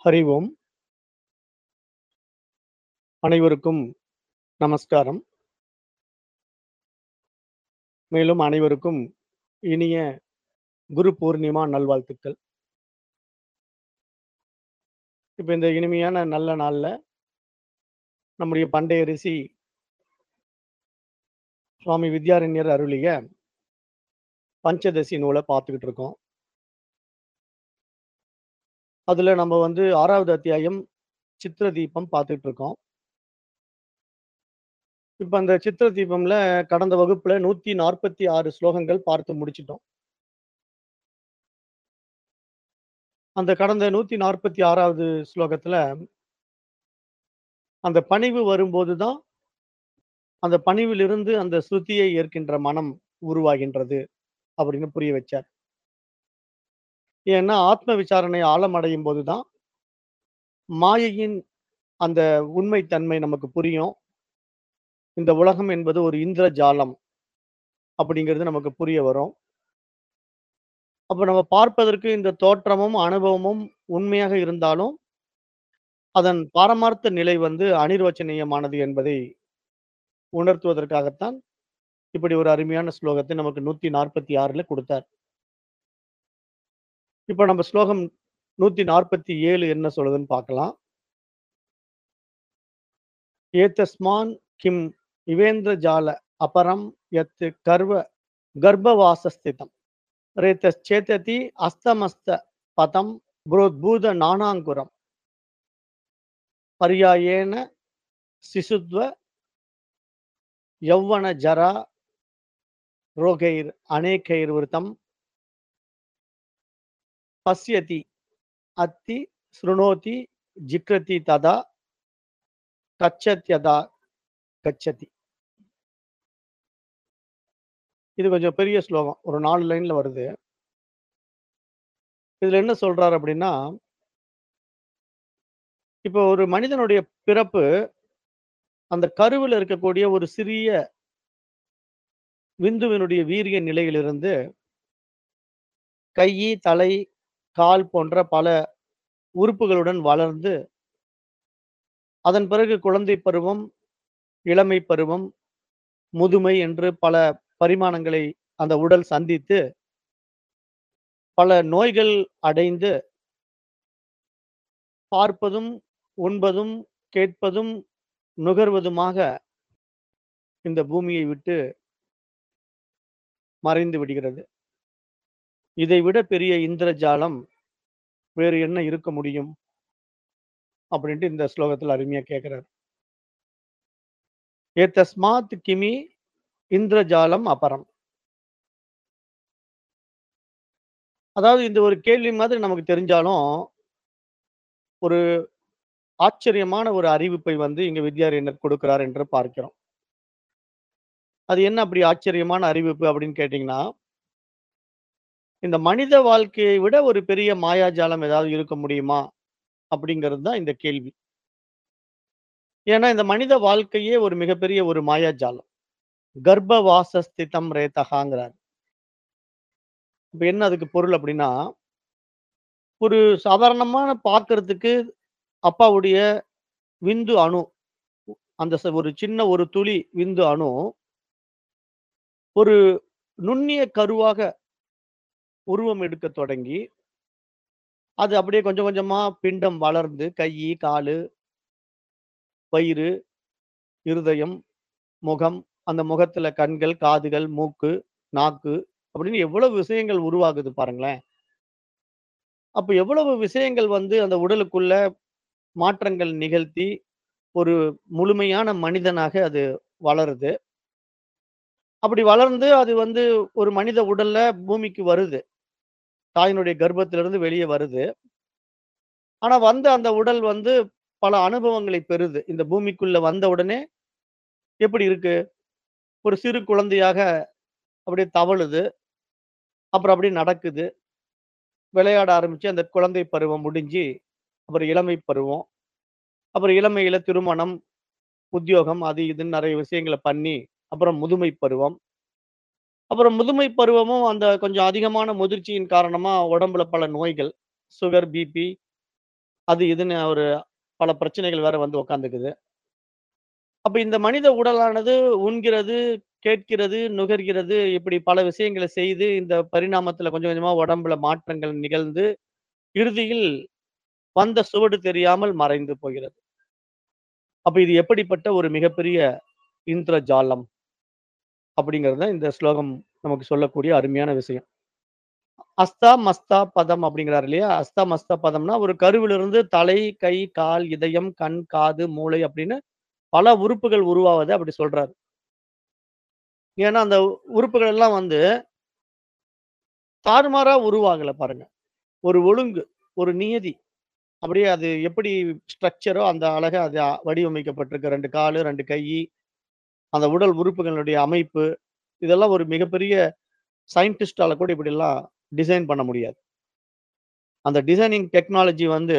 ஹரி ஓம். அனைவருக்கும் நமஸ்காரம். மேலும் அனைவருக்கும் இனிய குரு பூர்ணிமா நல்வாழ்த்துக்கள். இப்ப இந்த இனிமையான நல்ல நாள்ல நம்முடைய பண்டைய ரிஷி சுவாமி வித்யாரண்யர் அருளிய பஞ்சதசி நூல பார்த்துக்கிட்டு இருக்கோம். அதுல நம்ம வந்து 6வது அத்தியாயம் சித்திர தீபம் பார்த்துட்டு இருக்கோம். இப்ப அந்த சித்திர தீபம்ல கடந்த வகுப்புல 146 ஸ்லோகங்கள் பார்த்து முடிச்சுட்டோம். அந்த கடந்த 146வது ஸ்லோகத்துல அந்த பணிவு வரும்போது தான் அந்த பணிவிலிருந்து அந்த ஸ்ருதியை ஏற்கின்ற மனம் உருவாகின்றது அப்படின்னு புரிய வச்சார். ஏன்னா ஆத்ம விசாரணை ஆழமடையும் போதுதான் மாயையின் அந்த உண்மை தன்மை நமக்கு புரியும். இந்த உலகம் என்பது ஒரு இந்திரஜாலம் அப்படிங்கிறது நமக்கு புரிய வரும். அப்ப நம்ம பார்ப்பதற்கு இந்த தோற்றமும், அனுபவமும் உண்மையாக இருந்தாலும், அதன் பாரமார்த்த நிலை வந்து அனிர்வச்சனீயமானது என்பதை உணர்த்துவதற்காகத்தான் இப்படி ஒரு அருமையான ஸ்லோகத்தை நமக்கு 146ல குடுத்தார். இப்ப நம்ம ஸ்லோகம் 147 என்ன சொல்லுதுன்னு பார்க்கலாம். ஏதஸ்மான் கிம் இவேந்திரஜால அபரம் யத் கர்வ கர்ப்பவாசஸ்திதம் ரேதச்சேததி அஸ்தமஸ்த பதம் புரோத்பூத நானாங்குரம் பர்யாயேன சிசுத்வ யௌவன ஜரா ரோகைர் அநேகைர் விருத்தம் பஸ்யதி அத்தி ஸ்ருணோதி ஜிக்ரதி ததா கச்சத்யதா கச்சதி இது கொஞ்சம் பெரிய ஸ்லோகம் ஒரு நாலு லைன்ல வருது இதுல என்ன சொல்றாரு அப்படின்னா இப்போ ஒரு மனிதனுடைய பிறப்பு அந்த கருவில் இருக்கக்கூடிய ஒரு சிறிய விந்துவினுடைய வீரிய நிலையிலிருந்து கை தலை கால் போன்ற பல உறுப்புகளுடன் வளர்ந்து அதன் பிறகு குழந்தை பருவம் இளமை பருவம் முதுமை என்று பல பரிமாணங்களை அந்த உடல் சந்தித்து பல நோய்கள் அடைந்து பார்ப்பதும் உண்பதும் கேட்பதும் நுகர்வதுமாக இந்த பூமியை விட்டு மறைந்து விடுகிறது இதைவிட பெரிய இந்திரஜாலம் வேறு என்ன இருக்க முடியும் அப்படின்ட்டு இந்த ஸ்லோகத்தில் அருமையா கேட்கிறார் ஏ தஸ்மாத் கிமி இந்திரஜாலம் அபரம் அதாவது இந்த ஒரு கேள்வி மாதிரி நமக்கு தெரிஞ்சாலும் ஒரு ஆச்சரியமான ஒரு அறிவிப்பை வந்து இங்க வித்யாரண்யர் கொடுக்கிறார் என்று பார்க்கிறோம் அது என்ன அப்படி ஆச்சரியமான அறிவிப்பு அப்படின்னு கேட்டீங்கன்னா இந்த மனித வாழ்க்கையை விட ஒரு பெரிய மாயாஜாலம் ஏதாவது இருக்க முடியுமா அப்படிங்கிறது தான் இந்த கேள்வி ஏன்னா இந்த மனித வாழ்க்கையே ஒரு மிகப்பெரிய ஒரு மாயாஜாலம் கர்ப்பவாசஸ்திதம் ரேதகாங்கிறார் இப்ப என்ன அதுக்கு பொருள் அப்படின்னா ஒரு சாதாரணமான பார்க்கறதுக்கு அப்பாவுடைய விந்து அணு அந்த ச- ஒரு சின்ன ஒரு துளி விந்து அணு ஒரு நுண்ணிய கருவாக உருவம் எடுக்க தொடங்கி அது அப்படியே கொஞ்சம் கொஞ்சமா பிண்டம் வளர்ந்து கை காலு வயிறு இருதயம் முகம் அந்த முகத்துல கண்கள் காதுகள் மூக்கு நாக்கு அப்படின்னு எவ்வளவு விஷயங்கள் உருவாகுது பாருங்களேன் அப்ப எவ்வளவு விஷயங்கள் வந்து அந்த உடலுக்குள்ள மாற்றங்கள் நிகழ்த்தி ஒரு முழுமையான மனிதனாக அது வளருது அப்படி வளர்ந்து அது வந்து ஒரு மனித உடல்ல பூமிக்கு வருது தாயினுடைய கர்ப்பத்திலிருந்து வெளியே வருது ஆனா வந்த அந்த உடல் வந்து பல அனுபவங்களை பெறுது இந்த பூமிக்குள்ள வந்த உடனே எப்படி இருக்கு ஒரு சிறு குழந்தையாக அப்படியே தவழுது அப்புறம் அப்படியே நடக்குது விளையாட ஆரம்பிச்சு அந்த குழந்தை பருவம் முடிஞ்சு அப்புறம் இளமை பருவம் அப்புறம் இளமையில திருமணம் உத்தியோகம் அது இதுன்னு நிறைய விஷயங்களை பண்ணி அப்புறம் முதுமை பருவம் அப்புறம் முதுமை பருவமும் அந்த கொஞ்சம் அதிகமான முதிர்ச்சியின் காரணமா உடம்புல பல நோய்கள் சுகர் பிபி அது இதுன்னு ஒரு பல பிரச்சனைகள் வேற வந்து உட்காந்துக்குது. அப்ப இந்த மனித உடலானது உண்கிறது, கேட்கிறது, நுகர்கிறது இப்படி பல விஷயங்கள செய்து இந்த பரிணாமத்துல கொஞ்சம் கொஞ்சமா உடம்புல மாற்றங்கள் நிகழ்ந்து, இறுதியில் வந்த சுவடு தெரியாமல் மறைந்து போகிறது. அப்ப இது எப்படிப்பட்ட ஒரு மிகப்பெரிய இந்திரஜாலம்? அப்படிங்கிறது தான் இந்த ஸ்லோகம் நமக்கு சொல்லக்கூடிய அருமையான விஷயம். அஸ்தா, மஸ்தா, பதம் அப்படிங்கிறாரு இல்லையா? அஸ்தா, மஸ்தா, பதம்னா ஒரு கருவிலிருந்து தலை, கை, கால், இதயம், கண், காது, மூளை அப்படின்னு பல உறுப்புகள் உருவாவத அப்படி சொல்றாரு. ஏன்னா, அந்த உறுப்புகள் எல்லாம் வந்து தாறுமாறா உருவாகல பாருங்க. ஒரு ஒழுங்கு, ஒரு நியதி. அப்படியே அது எப்படி ஸ்ட்ரக்சரோ அந்த அழகா அது அ வடிவமைக்கப்பட்டிருக்கு. 2 காலு, 2 கையி, அந்த உடல் உறுப்புகளுடைய அமைப்பு, இதெல்லாம் ஒரு மிகப்பெரிய சயின்டிஸ்ட்டால கூட இப்படிலாம் டிசைன் பண்ண முடியாது. அந்த டிசைனிங் டெக்னாலஜி வந்து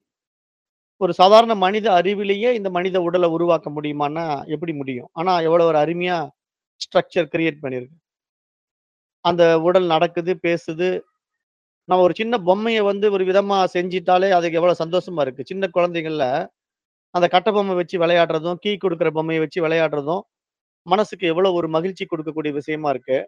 ஒரு சாதாரண மனித அறிவிலேயே இந்த மனித உடல உருவாக்க முடியுமான்னா, எப்படி முடியும்? ஆனா எவ்வளோ ஒரு அருமையா ஸ்ட்ரக்சர் கிரியேட் பண்ணியிருக்கு. அந்த உடல் நடக்குது, பேசுது. நம்ம ஒரு சின்ன பொம்மைய வந்து ஒரு விதமா செஞ்சுட்டாலே அதுக்கு எவ்வளோ சந்தோஷமா இருக்கு. சின்ன குழந்தைகள்ல அந்த கட்ட பொம்மை வச்சு விளையாடுறதும், கீ குடுக்குற பொம்மைய வச்சு விளையாடுறதும், மனசுக்கு எவ்வளோ ஒரு மகிழ்ச்சி குடுக்கக்கூடிய விஷயமா இருக்கு.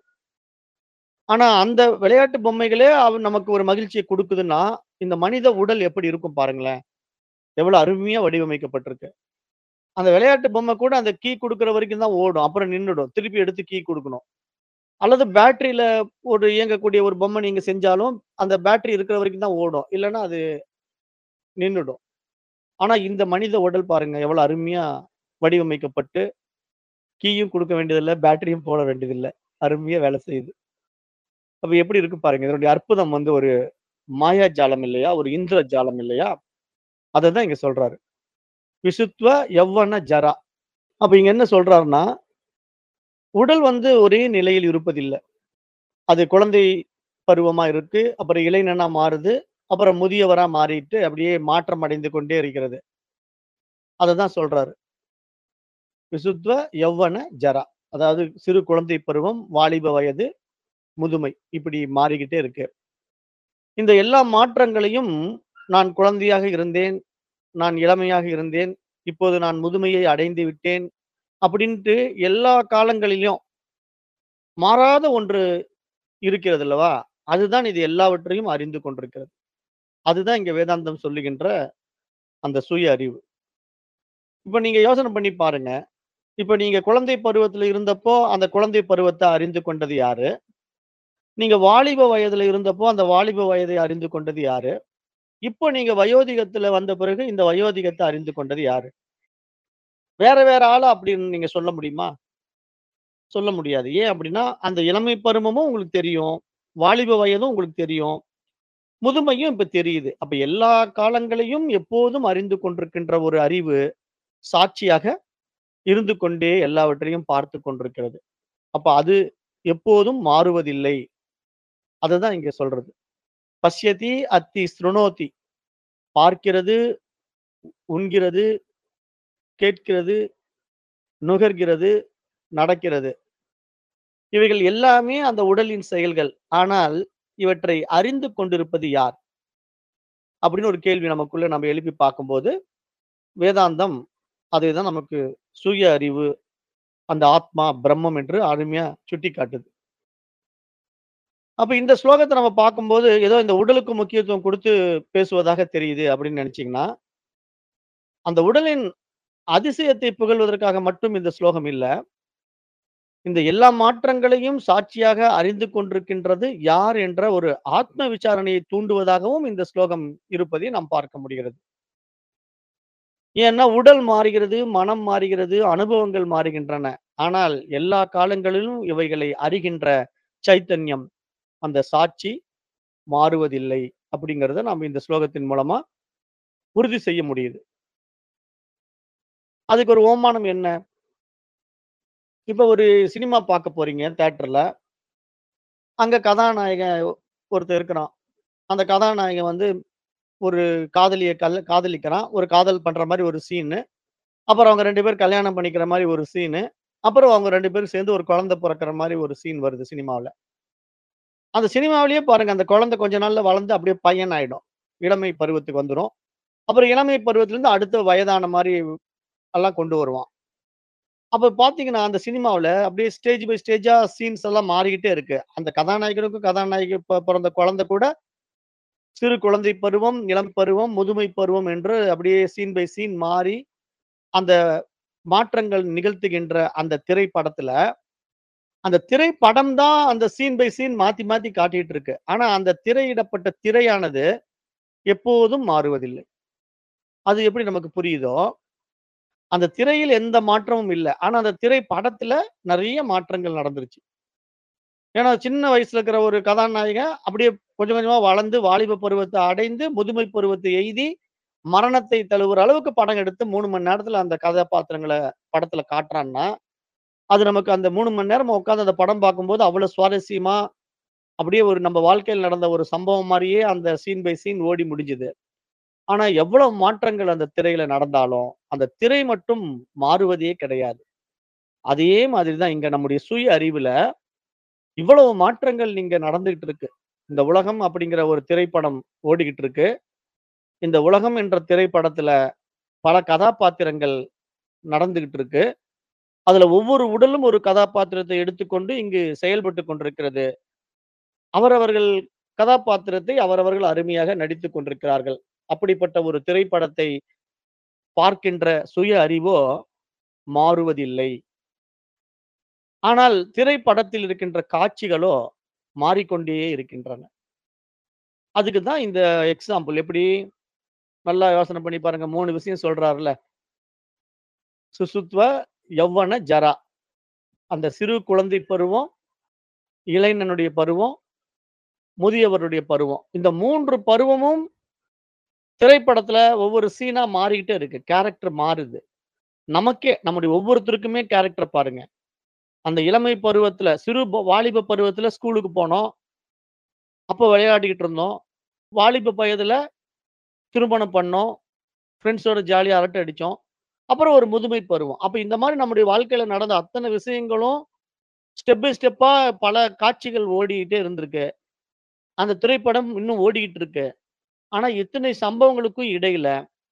ஆனா அந்த விளையாட்டு பொம்மைகளே அவ நமக்கு ஒரு மகிழ்ச்சிய குடுக்குதுன்னா, இந்த மனித உடல் எப்படி இருக்கும் பாருங்களேன். எவ்வளோ அருமையா வடிவமைக்கப்பட்டிருக்கு. அந்த விளையாட்டு பொம்மை கூட அந்த கீ குடுக்குற வரைக்கும் தான் ஓடும். அப்புறம் நின்னுடும். திருப்பி எடுத்து கீ குடுக்கணும். அல்லது பேட்டரியில ஒரு இயங்கக்கூடிய ஒரு பொம்மை நீங்க செஞ்சாலும், அந்த பேட்டரி இருக்கிற வரைக்கும் தான் ஓடும். இல்லன்னா அது நின்னுடும். ஆனா இந்த மனித உடல் பாருங்க எவ்வளோ அருமையா வடிவமைக்கப்பட்டு, கீயும் குடுக்க வேண்டியதில்ல, பேட்டரியும் போட வேண்டியதில்ல. அருமையா வேலை செய்யுது. அப்ப எப்படி இருக்கு பாருங்க. இதனுடைய அற்புதம் வந்து ஒரு மாயாஜாலம் இல்லையா? ஒரு இந்திரஜாலம் இல்லையா? அததான் இங்க சொல்றாரு. விசுத்வ யவ்வன ஜரா. அப்ப இங்க என்ன சொல்றாருன்னா, உடல் வந்து ஒரே நிலையில் இருப்பதில்ல. அது குழந்தை பருவமா இருக்கு. அப்புறம் இளைஞனா மாறுது. அப்புறம் முதியவரா மாறிட்டு அப்படியே மாற்றம் அடைந்து கொண்டே இருக்கிறது. அததான் சொல்றாரு. விசுத்வ யவ்வன ஜரா. அதாவது சிறு குழந்தை பருவம், வாலிப வயது, முதுமை. இப்படி மாறிக்கிட்டே இருக்கு. இந்த எல்லா மாற்றங்களையும் நான் குழந்தையாக இருந்தேன். நான் இளமையாக இருந்தேன். இப்போது நான் முதுமையை அடைந்து விட்டேன். அப்படின்ட்டு எல்லா காலங்களிலும் மாறாத ஒன்று இருக்கிறது அல்லவா? அதுதான் இது எல்லாவற்றையும் அறிந்து கொண்டிருக்கிறது. அதுதான் இங்க வேதாந்தம் சொல்லுகின்ற அந்த சுய அறிவு. இப்ப நீங்க யோசனை பண்ணி பாருங்க. இப்ப நீங்க குழந்தை பருவத்துல இருந்தப்போ, அந்த குழந்தை பருவத்த அறிந்து கொண்டது யாரு? நீங்க வாலிப வயதுல இருந்தப்போ, அந்த வாலிப வயதை அறிந்து கொண்டது யாரு? இப்போ நீங்க வயோதிகத்துல வந்த பிறகு இந்த வயோதிகத்த அறிந்து கொண்டது யாரு? வேற வேற ஆளா அப்படின்னு நீங்க சொல்ல முடியுமா? சொல்ல முடியாது. ஏன் அப்படின்னா, அந்த இளமை பருவமும் உங்களுக்கு தெரியும். வாலிப வயதும் உங்களுக்கு தெரியும். முதுமையும் இப்ப தெரியுது. அப்ப எல்லா காலங்களையும் எப்போதும் அறிந்து கொண்டிருக்கின்ற ஒரு அறிவு, சாட்சியாக இருந்து கொண்டே எல்லாவற்றையும் பார்த்துக் கொண்டிருக்கிறது. அப்ப அது எப்போதும் மாறுவதில்லை. அததான் இங்க சொல்றது. பஷ்யதி அத்தி ஸ்ருணோதி. பார்க்கிறது, உண்கிறது, கேட்கிறது, நுகர்கிறது, நடக்கிறது. இவைகள் எல்லாமே அந்த உடலின் செயல்கள். ஆனால் இவற்றை அறிந்து கொண்டிருப்பது யார்? அப்படின்னு ஒரு கேள்வி நமக்குள்ள நம்ம எழுப்பி பார்க்கும்போது, வேதாந்தம் அதுதான் நமக்கு சுய அறிவு, அந்த ஆத்மா, பிரம்மம் என்று அருமையா சுட்டிக்காட்டுது. அப்ப இந்த ஸ்லோகத்த நம்ம பார்க்கும்போது, ஏதோ இந்த உடலுக்கு முக்கியத்துவம் குடுத்து பேசுவதாக தெரியுது அப்படின்னு நினைச்சீங்கன்னா, அந்த உடலின் அதிசயத்தை புகழ்வதற்காக மட்டும் இந்த ஸ்லோகம் இல்ல. இந்த எல்லா மாற்றங்களையும் சாட்சியாக அறிந்து கொண்டிருக்கின்றது யார் என்ற ஒரு ஆத்ம விசாரணையை தூண்டுவதாகவும் இந்த ஸ்லோகம் இருப்பதை நாம் பார்க்க முடிகிறது. ஏன்னா உடல் மாறுகிறது, மனம் மாறுகிறது, அனுபவங்கள் மாறுகின்றன. ஆனால் எல்லா காலங்களிலும் இவைகளை அறிகின்ற சைத்தன்யம், அந்த சாட்சி மாறுவதில்லை. அப்படிங்கிறத நாம் இந்த ஸ்லோகத்தின் மூலமா உறுதி செய்ய முடியுது. அதுக்கு ஒரு ஓமானம் என்ன? இப்ப ஒரு சினிமா பார்க்க போறீங்க தியேட்டர்ல. அங்க கதாநாயகன் ஒருத்தன் இருக்கிறான். அந்த கதாநாயகன் வந்து ஒரு காதலிய கல் காதலிக்கிறான். ஒரு காதல் பண்ற மாரி ஒரு சீனு. அப்புறம் அவங்க 2 பேரும் கல்யாணம் பண்ணிக்கிற மாரி ஒரு சீனு. அப்புறம் அவங்க 2 பேரும் சேர்ந்து ஒரு குழந்தை பொறக்கிற மாரி ஒரு சீன் வருது சினிமாவுல. அந்த சினிமாவிலேயே பாருங்க, அந்த குழந்தை கொஞ்ச நாள்ல வளர்ந்து அப்படியே பையன் ஆயிடும். இளமை பருவத்துக்கு வந்துரும். அப்புறம் இளமை பருவத்திலேருந்து அடுத்த வயதான மாரி எல்லாம் கொண்டு வருவான். அப்ப பார்த்தீங்கன்னா, அந்த சினிமாவுல அப்படியே ஸ்டேஜ் பை ஸ்டேஜா சீன்ஸ் எல்லாம் மாறிக்கிட்டே இருக்கு. அந்த கதாநாயகனுக்கும் கதாநாயகி பொ பொறந்த குழந்தை கூட சிறு குழந்தை பருவம், இளம் பருவம், முதுமை பருவம் என்று அப்படியே சீன் பை சீன் மாறி, அந்த மாற்றங்கள் நிகழ்த்துகின்ற அந்த திரைப்படத்துல, அந்த திரைப்படம் தான் அந்த சீன் பை சீன் மாத்தி மாத்தி காட்டிட்டு இருக்கு. ஆனா அந்த திரையிடப்பட்ட திரையானது எப்போதும் மாறுவதில்லை. அது எப்படி நமக்கு புரியுதோ, அந்த திரையில் எந்த மாற்றமும் இல்ல. ஆனா அந்த திரைப்படத்துல நெறைய மாற்றங்கள் நடந்துருச்சு. ஏன்னா சின்ன வயசுல இருக்கிற ஒரு கதாநாயகன் அப்படியே கொஞ்சம் கொஞ்சமா வளர்ந்து வாலிப பருவத்த அடைந்து, முதுமை பருவத்தை எய்தி, மரணத்தை தழுவுற அளவுக்கு படம் எடுத்து 3 மணி நேரத்துல அந்த கதாபாத்திரங்கள படத்துல காட்டுறான்னா, அது நமக்கு அந்த 3 மணி நேரம் உட்கார்ந்து அந்த படம் பார்க்கும்போது அவ்வளவு சுவாரஸ்யமா, அப்படியே ஒரு நம்ம வாழ்க்கையில நடந்த ஒரு சம்பவம் மாரியே அந்த சீன் பை சீன் ஓடி முடிஞ்சது. ஆனா எவ்வளவு மாற்றங்கள் அந்த திரையில நடந்தாலும், அந்த திரை மட்டும் மாறுவதே கிடையாது. அதே மாதிரி தான் இங்க நம்முடைய சுய அறிவுல, இவ்வளவு மாற்றங்கள் இங்க நடந்துகிட்டு இருக்கு. இந்த உலகம் அப்படிங்கிற ஒரு திரைப்படம் ஓடிக்கிட்டு இருக்கு. இந்த உலகம் என்ற திரைப்படத்துல பல கதாபாத்திரங்கள் நடந்துகிட்டு இருக்கு. அதுல ஒவ்வொரு உடலும் ஒரு கதாபாத்திரத்தை எடுத்துக்கொண்டு இங்கு செயல்பட்டுக் கொண்டிருக்கிறது. அவரவர்கள் கதாபாத்திரத்தை அவரவர்கள் அருமையாக நடித்துக் கொண்டிருக்கிறார்கள். அப்படிப்பட்ட ஒரு திரைப்படத்தை பார்க்கின்ற சுய அறிவோ மாறுவதில்லை. ஆனால் திரைப்படத்தில் இருக்கின்ற காட்சிகளோ மாறிக்கொண்டே இருக்கின்றன. அதுக்கு தான் இந்த எக்ஸாம்பிள் எப்படி? நல்லா யோசனை பண்ணி பாருங்க. 3 விஷயம் சொல்றார்ல. சுசுத்வ, யவ்வன, ஜரா. அந்த சிறு குழந்தை பருவம், இளைஞனுடைய பருவம், முதியவருடைய பருவம். இந்த 3 பருவமும் திரைப்படத்துல ஒவ்வொரு சீனா மாறிக்கிட்டே இருக்கு. கேரக்டர் மாறுது. நமக்கே நம்முடைய ஒவ்வொருத்தருக்குமே கேரக்டர் பாருங்க. அந்த இளமை பருவத்துல, சிறு ப வாலிப பருவத்துல ஸ்கூலுக்கு போனோம். அப்ப விளையாடிக்கிட்டு இருந்தோம். வாலிப வயதுல திருமணம் பண்ணோம். ஃப்ரெண்ட்ஸோட ஜாலியா அரட்டை அடிச்சோம். அப்புறம் ஒரு முதுமை பருவம். அப்ப இந்த மாரி நம்முடைய வாழ்க்கையில நடந்த அத்தன விஷயங்களும் ஸ்டெப் பை ஸ்டெப்பா பல காட்சிகள் ஓடிக்கிட்டே இருந்திருக்கு. அந்த திரைப்படம் இன்னும் ஓடிக்கிட்டு இருக்கு. ஆனா இத்தனை சம்பவங்களுக்கும் இடையில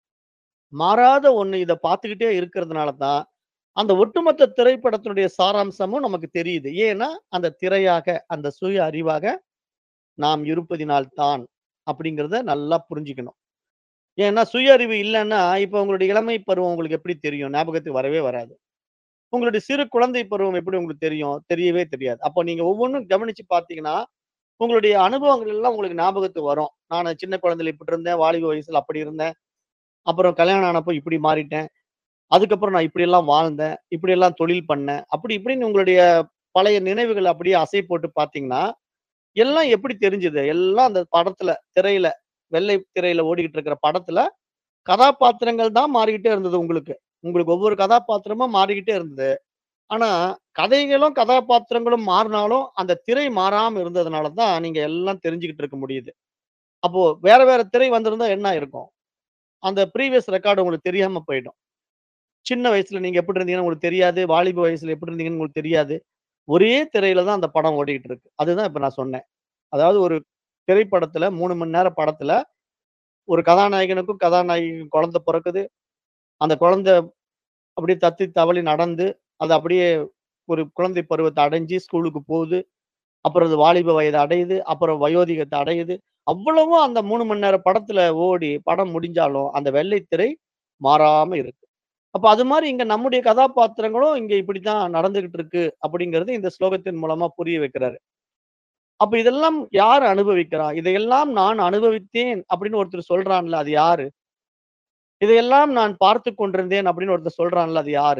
மாறாத ஒண்ணு இத பார்த்துக்கிட்டே இருக்கிறதுனால தான், அந்த ஒட்டுமொத்த திரைப்படத்தினுடைய சாராம்சமும் நமக்கு தெரியுது. ஏன்னா, அந்த திரையாக, அந்த சுய அறிவாக நாம் இருப்பதினால் தான் அப்படிங்கிறத நல்லா புரிஞ்சுக்கணும். ஏன்னா சுய அறிவு இல்லன்னா, இப்ப உங்களுடைய இளமை பருவம் உங்களுக்கு எப்படி தெரியும்? ஞாபகத்துக்கு வரவே வராது. உங்களுடைய சிறு குழந்தை பருவம் எப்படி உங்களுக்கு தெரியும்? தெரியவே தெரியாது. அப்ப நீங்க ஒவ்வொன்னும் கவனிச்சு பார்த்தீங்கன்னா, உங்களுடைய அனுபவங்கள் எல்லாம் உங்களுக்கு ஞாபகத்துக்கு வரும். நானு சின்ன குழந்தையில இப்படி இருந்தேன். வாலிப வயசுல அப்படி இருந்தேன். அப்புறம் கல்யாணம் ஆனப்போ இப்படி மாறிட்டேன். அதுக்கப்புறம் நான் இப்படியெல்லாம் வாழ்ந்தேன். இப்படியெல்லாம் தொழில் பண்ணேன். அப்படி இப்படின்னு உங்களுடைய பழைய நினைவுகள அப்படியே அசை போட்டு பார்த்தீங்கன்னா, எல்லாம் எப்படி தெரிஞ்சது? எல்லாம் அந்த படத்துல, திரையில, வெள்ளை திரையில ஓடிக்கிட்டு இருக்கிற படத்துல, கதாபாத்திரங்கள் தான் மாறிக்கிட்டே இருந்தது உங்களுக்கு. உங்களுக்கு ஒவ்வொரு கதாபாத்திரமும் மாறிக்கிட்டே இருந்தது. ஆனா, கதைகளும், கதாபாத்திரங்களும் மாறுனாலும், அந்த திரை மாறாம இருந்ததுனால தான் நீங்க எல்லாம் தெரிஞ்சுகிட்டு இருக்க முடியுது. அப்போ வேற வேற திரை வந்திருந்தா என்ன ஆயிருக்கும்? அந்த ப்ரீவியஸ் ரெக்கார்ட் உங்களுக்கு தெரியாம போயிடும். சின்ன வயசுல நீங்க எப்படி இருந்தீங்கன்னு உங்களுக்கு தெரியாது. வாலிப வயசுல எப்படி இருந்தீங்கன்னு உங்களுக்கு தெரியாது. ஒரே திரையில தான் அந்த படம் ஓடிக்கிட்டு இருக்கு. அதுதான் இப்ப நான் சொன்னேன். அதாவது ஒரு திரைப்படத்துல 3 மணி நேர படத்துல, ஒரு கதாநாயகனுக்கும், கதாநாயகிக்கும் குழந்தை பொறக்குது. அந்த குழந்தை அப்படியே தத்தி தவழி நடந்து, அது அப்படியே ஒரு குழந்தை பருவத்த அடைஞ்சு ஸ்கூலுக்கு போகுது. அப்புறம் அது வாலிப வயது அடையுது. அப்புறம் வயோதிகத்த அடையுது. அவ்வளவும் அந்த 3 மணி நேர படத்துல ஓடி, படம் முடிஞ்சாலும், அந்த வெள்ளை திரை மாறாம இருக்கு. அப்ப அது மாரி இங்க நம்முடைய கதாபாத்திரங்களும் இங்க இப்படித்தான் நடந்துகிட்டு இருக்கு அப்படிங்கிறது இந்த ஸ்லோகத்தின் மூலமா புரிய வைக்கிறாரு. அப்ப இதெல்லாம் யார் அனுபவிக்கிறா? இதையெல்லாம் நான் அனுபவித்தேன் அப்படின்னு ஒருத்தர் சொல்றான்ல, அது யாரு? இதையெல்லாம் நான் பார்த்துக் கொண்டிருந்தேன் அப்படின்னு ஒருத்தர் சொல்றான்ல, அது யாரு?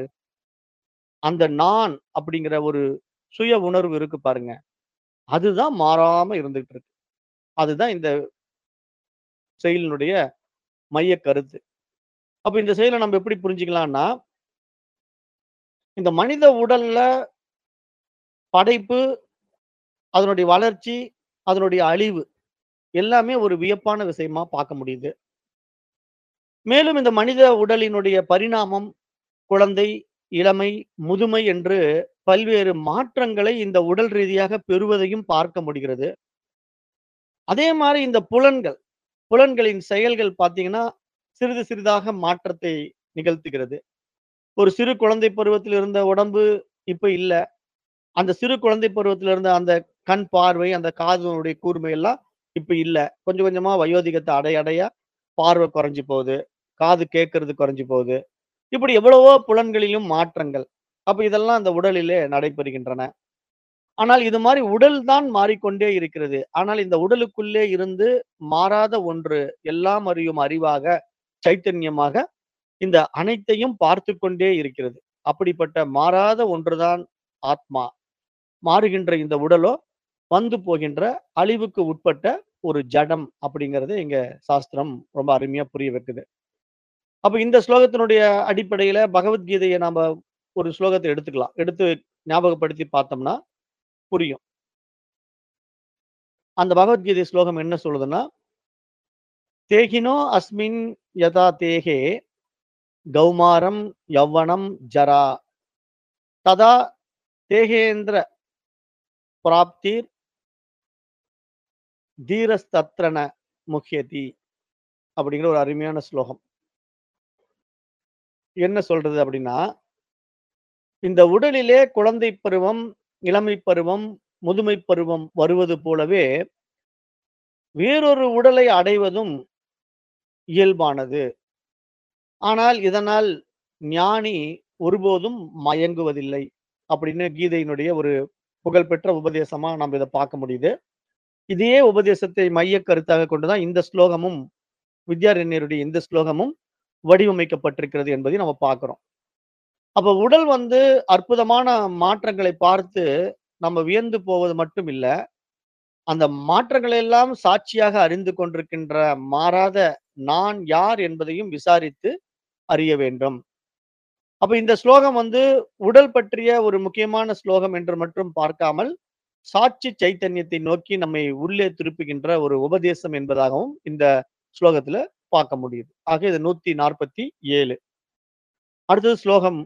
அந்த நான் அப்படிங்கிற ஒரு சுய உணர்வு இருக்கு பாருங்க. அதுதான் மாறாம இருந்துகிட்டு இருக்கு. அதுதான் இந்த செயலினுடைய மையக் கருத்து. அப்ப இந்த செயல நம்ம எப்படி புரிஞ்சுக்கலாம்னா இந்த மனித உடல்ல படைப்பு, அதனுடைய வளர்ச்சி, அதனுடைய அழிவு எல்லாமே ஒரு வியப்பான விஷயமா பார்க்க முடியுது. மேலும் இந்த மனித உடலினுடைய பரிணாமம், குழந்தை, இளமை, முதுமை என்று பல்வேறு மாற்றங்களை இந்த உடல் ரீதியாக பெறுவதையும் பார்க்க முடிகிறது. அதே மாரி இந்த புலன்கள், புலன்களின் செயல்கள் பார்த்தீங்கன்னா, சிறிது சிறிதாக மாற்றத்தை நிகழ்த்துகிறது. ஒரு சிறு குழந்தை பருவத்தில் இருந்த உடம்பு இப்ப இல்ல. அந்த சிறு குழந்தை பருவத்தில இருந்த அந்த கண் பார்வை, அந்த காதுனுடைய கூர்மை எல்லாம் இப்ப இல்ல. கொஞ்சம் கொஞ்சமா வயோதிகத்த அடைய அடைய பார்வை குறைஞ்சு போகுது. காது கேட்கிறது குறைஞ்சு போகுது. இப்படி எவ்வளவோ புலன்களிலும் மாற்றங்கள். அப்ப இதெல்லாம் அந்த உடலிலே நடைபெறுகின்றன. ஆனால் இது மாரி உடல் தான் மாறிக்கொண்டே இருக்கிறது. ஆனால் இந்த உடலுக்குள்ளே இருந்து மாறாத ஒன்று, எல்லாம் அறியும் அறிவாக, சைத்தன்யமாக இந்த அனைத்தையும் பார்த்துக் கொண்டே இருக்கிறது. அப்படிப்பட்ட மாறாத ஒன்றுதான் ஆத்மா. மாறுகின்ற இந்த உடலோ, வந்து போகின்ற அழிவுக்கு உட்பட்ட ஒரு ஜடம் அப்படிங்கிறத இங்க சாஸ்திரம் ரொம்ப அருமையா புரிய வைக்குது. அப்ப இந்த ஸ்லோகத்தினுடைய அடிப்படையில பகவத்கீதைய நாம ஒரு ஸ்லோகத்த எடுத்துக்கலாம். எடுத்து ஞாபகப்படுத்தி பார்த்தோம்னா, புரியும். அந்த பகவத்கீதை ஸ்லோகம் என்ன சொல்லுதுன்னா, "தேகினோ அஸ்மின் யதா தேகே கௌமாரம் யவ்வனம் ஜரா ததா தேகேந்திர பிராப்திர் தீரஸ்தத்ரன முஹ்யதி." அப்படிங்கிற ஒரு அருமையான ஸ்லோகம். என்ன சொல்றது அப்படின்னா, இந்த உடலிலே குழந்தை பருவம், இளமை பருவம், முதுமை பருவம் வருவது போலவே, வேறொரு உடலை அடைவதும் இயல்பானது. ஆனால் இதனால் ஞானி ஒருபோதும் மயங்குவதில்லை. அப்படின்னு கீதையினுடைய ஒரு புகழ்பெற்ற உபதேசமா நம்ம இத பார்க்க முடியுது. இதே உபதேசத்தை மையக் கருத்தாக கொண்டு தான் இந்த ஸ்லோகமும், வித்யாரண்யருடைய இந்த ஸ்லோகமும் வடிவமைக்கப்பட்டிருக்கிறது என்பதையும் நம்ம பார்க்கிறோம். அப்ப உடல் வந்து அற்புதமான மாற்றங்களை பார்த்து நம்ம வியந்து போவது மட்டும் இல்ல, அந்த மாற்றங்களை எல்லாம் சாட்சியாக அறிந்து கொண்டிருக்கின்ற மாறாத நான் யார் என்பதையும் விசாரித்து அறிய வேண்டும். அப்ப இந்த ஸ்லோகம் வந்து உடல் பற்றிய ஒரு முக்கியமான ஸ்லோகம் என்று மட்டும் பார்க்காமல், சாட்சி சைத்தன்யத்தை நோக்கி நம்மை உள்ளே திருப்புகின்ற ஒரு உபதேசம் என்பதாகவும் இந்த ஸ்லோகத்தில பார்க்க முடியுது. ஆக இது 147. அடுத்தது ஸ்லோகம்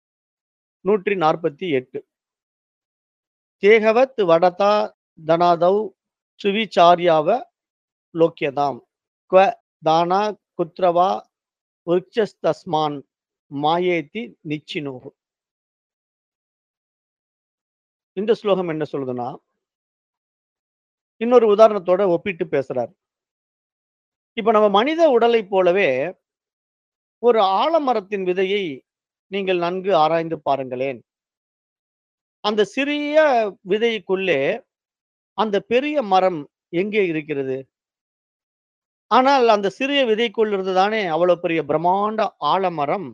148. "தேகவத் வடதா தனாதௌ சுவிசார்யாவ லோக்யதாம். க்வ தானா குத்ர வா விருக்ஷஸ்தஸ்மான் மாயேதி நிச்சினுஹு." இந்த ஸ்லோகம் என்ன சொல்லுதுன்னா இன்னொரு உதாரணத்தோட ஒப்பிட்டு பேசுறார். இப்ப நம்ம மனித உடலைப் போலவே, ஒரு ஆலமரத்தின் விதையை நீங்கள் நன்கு ஆராய்ந்து பாருங்களேன். அந்த சிறிய விதைக்குள்ளே, அந்த பெரிய மரம் எங்கே இருக்கிறது? ஆனால் அந்த சிறிய விதைக்குள் இருந்து தானே அவ்வளவு பெரிய பிரம்மாண்ட ஆலமரம்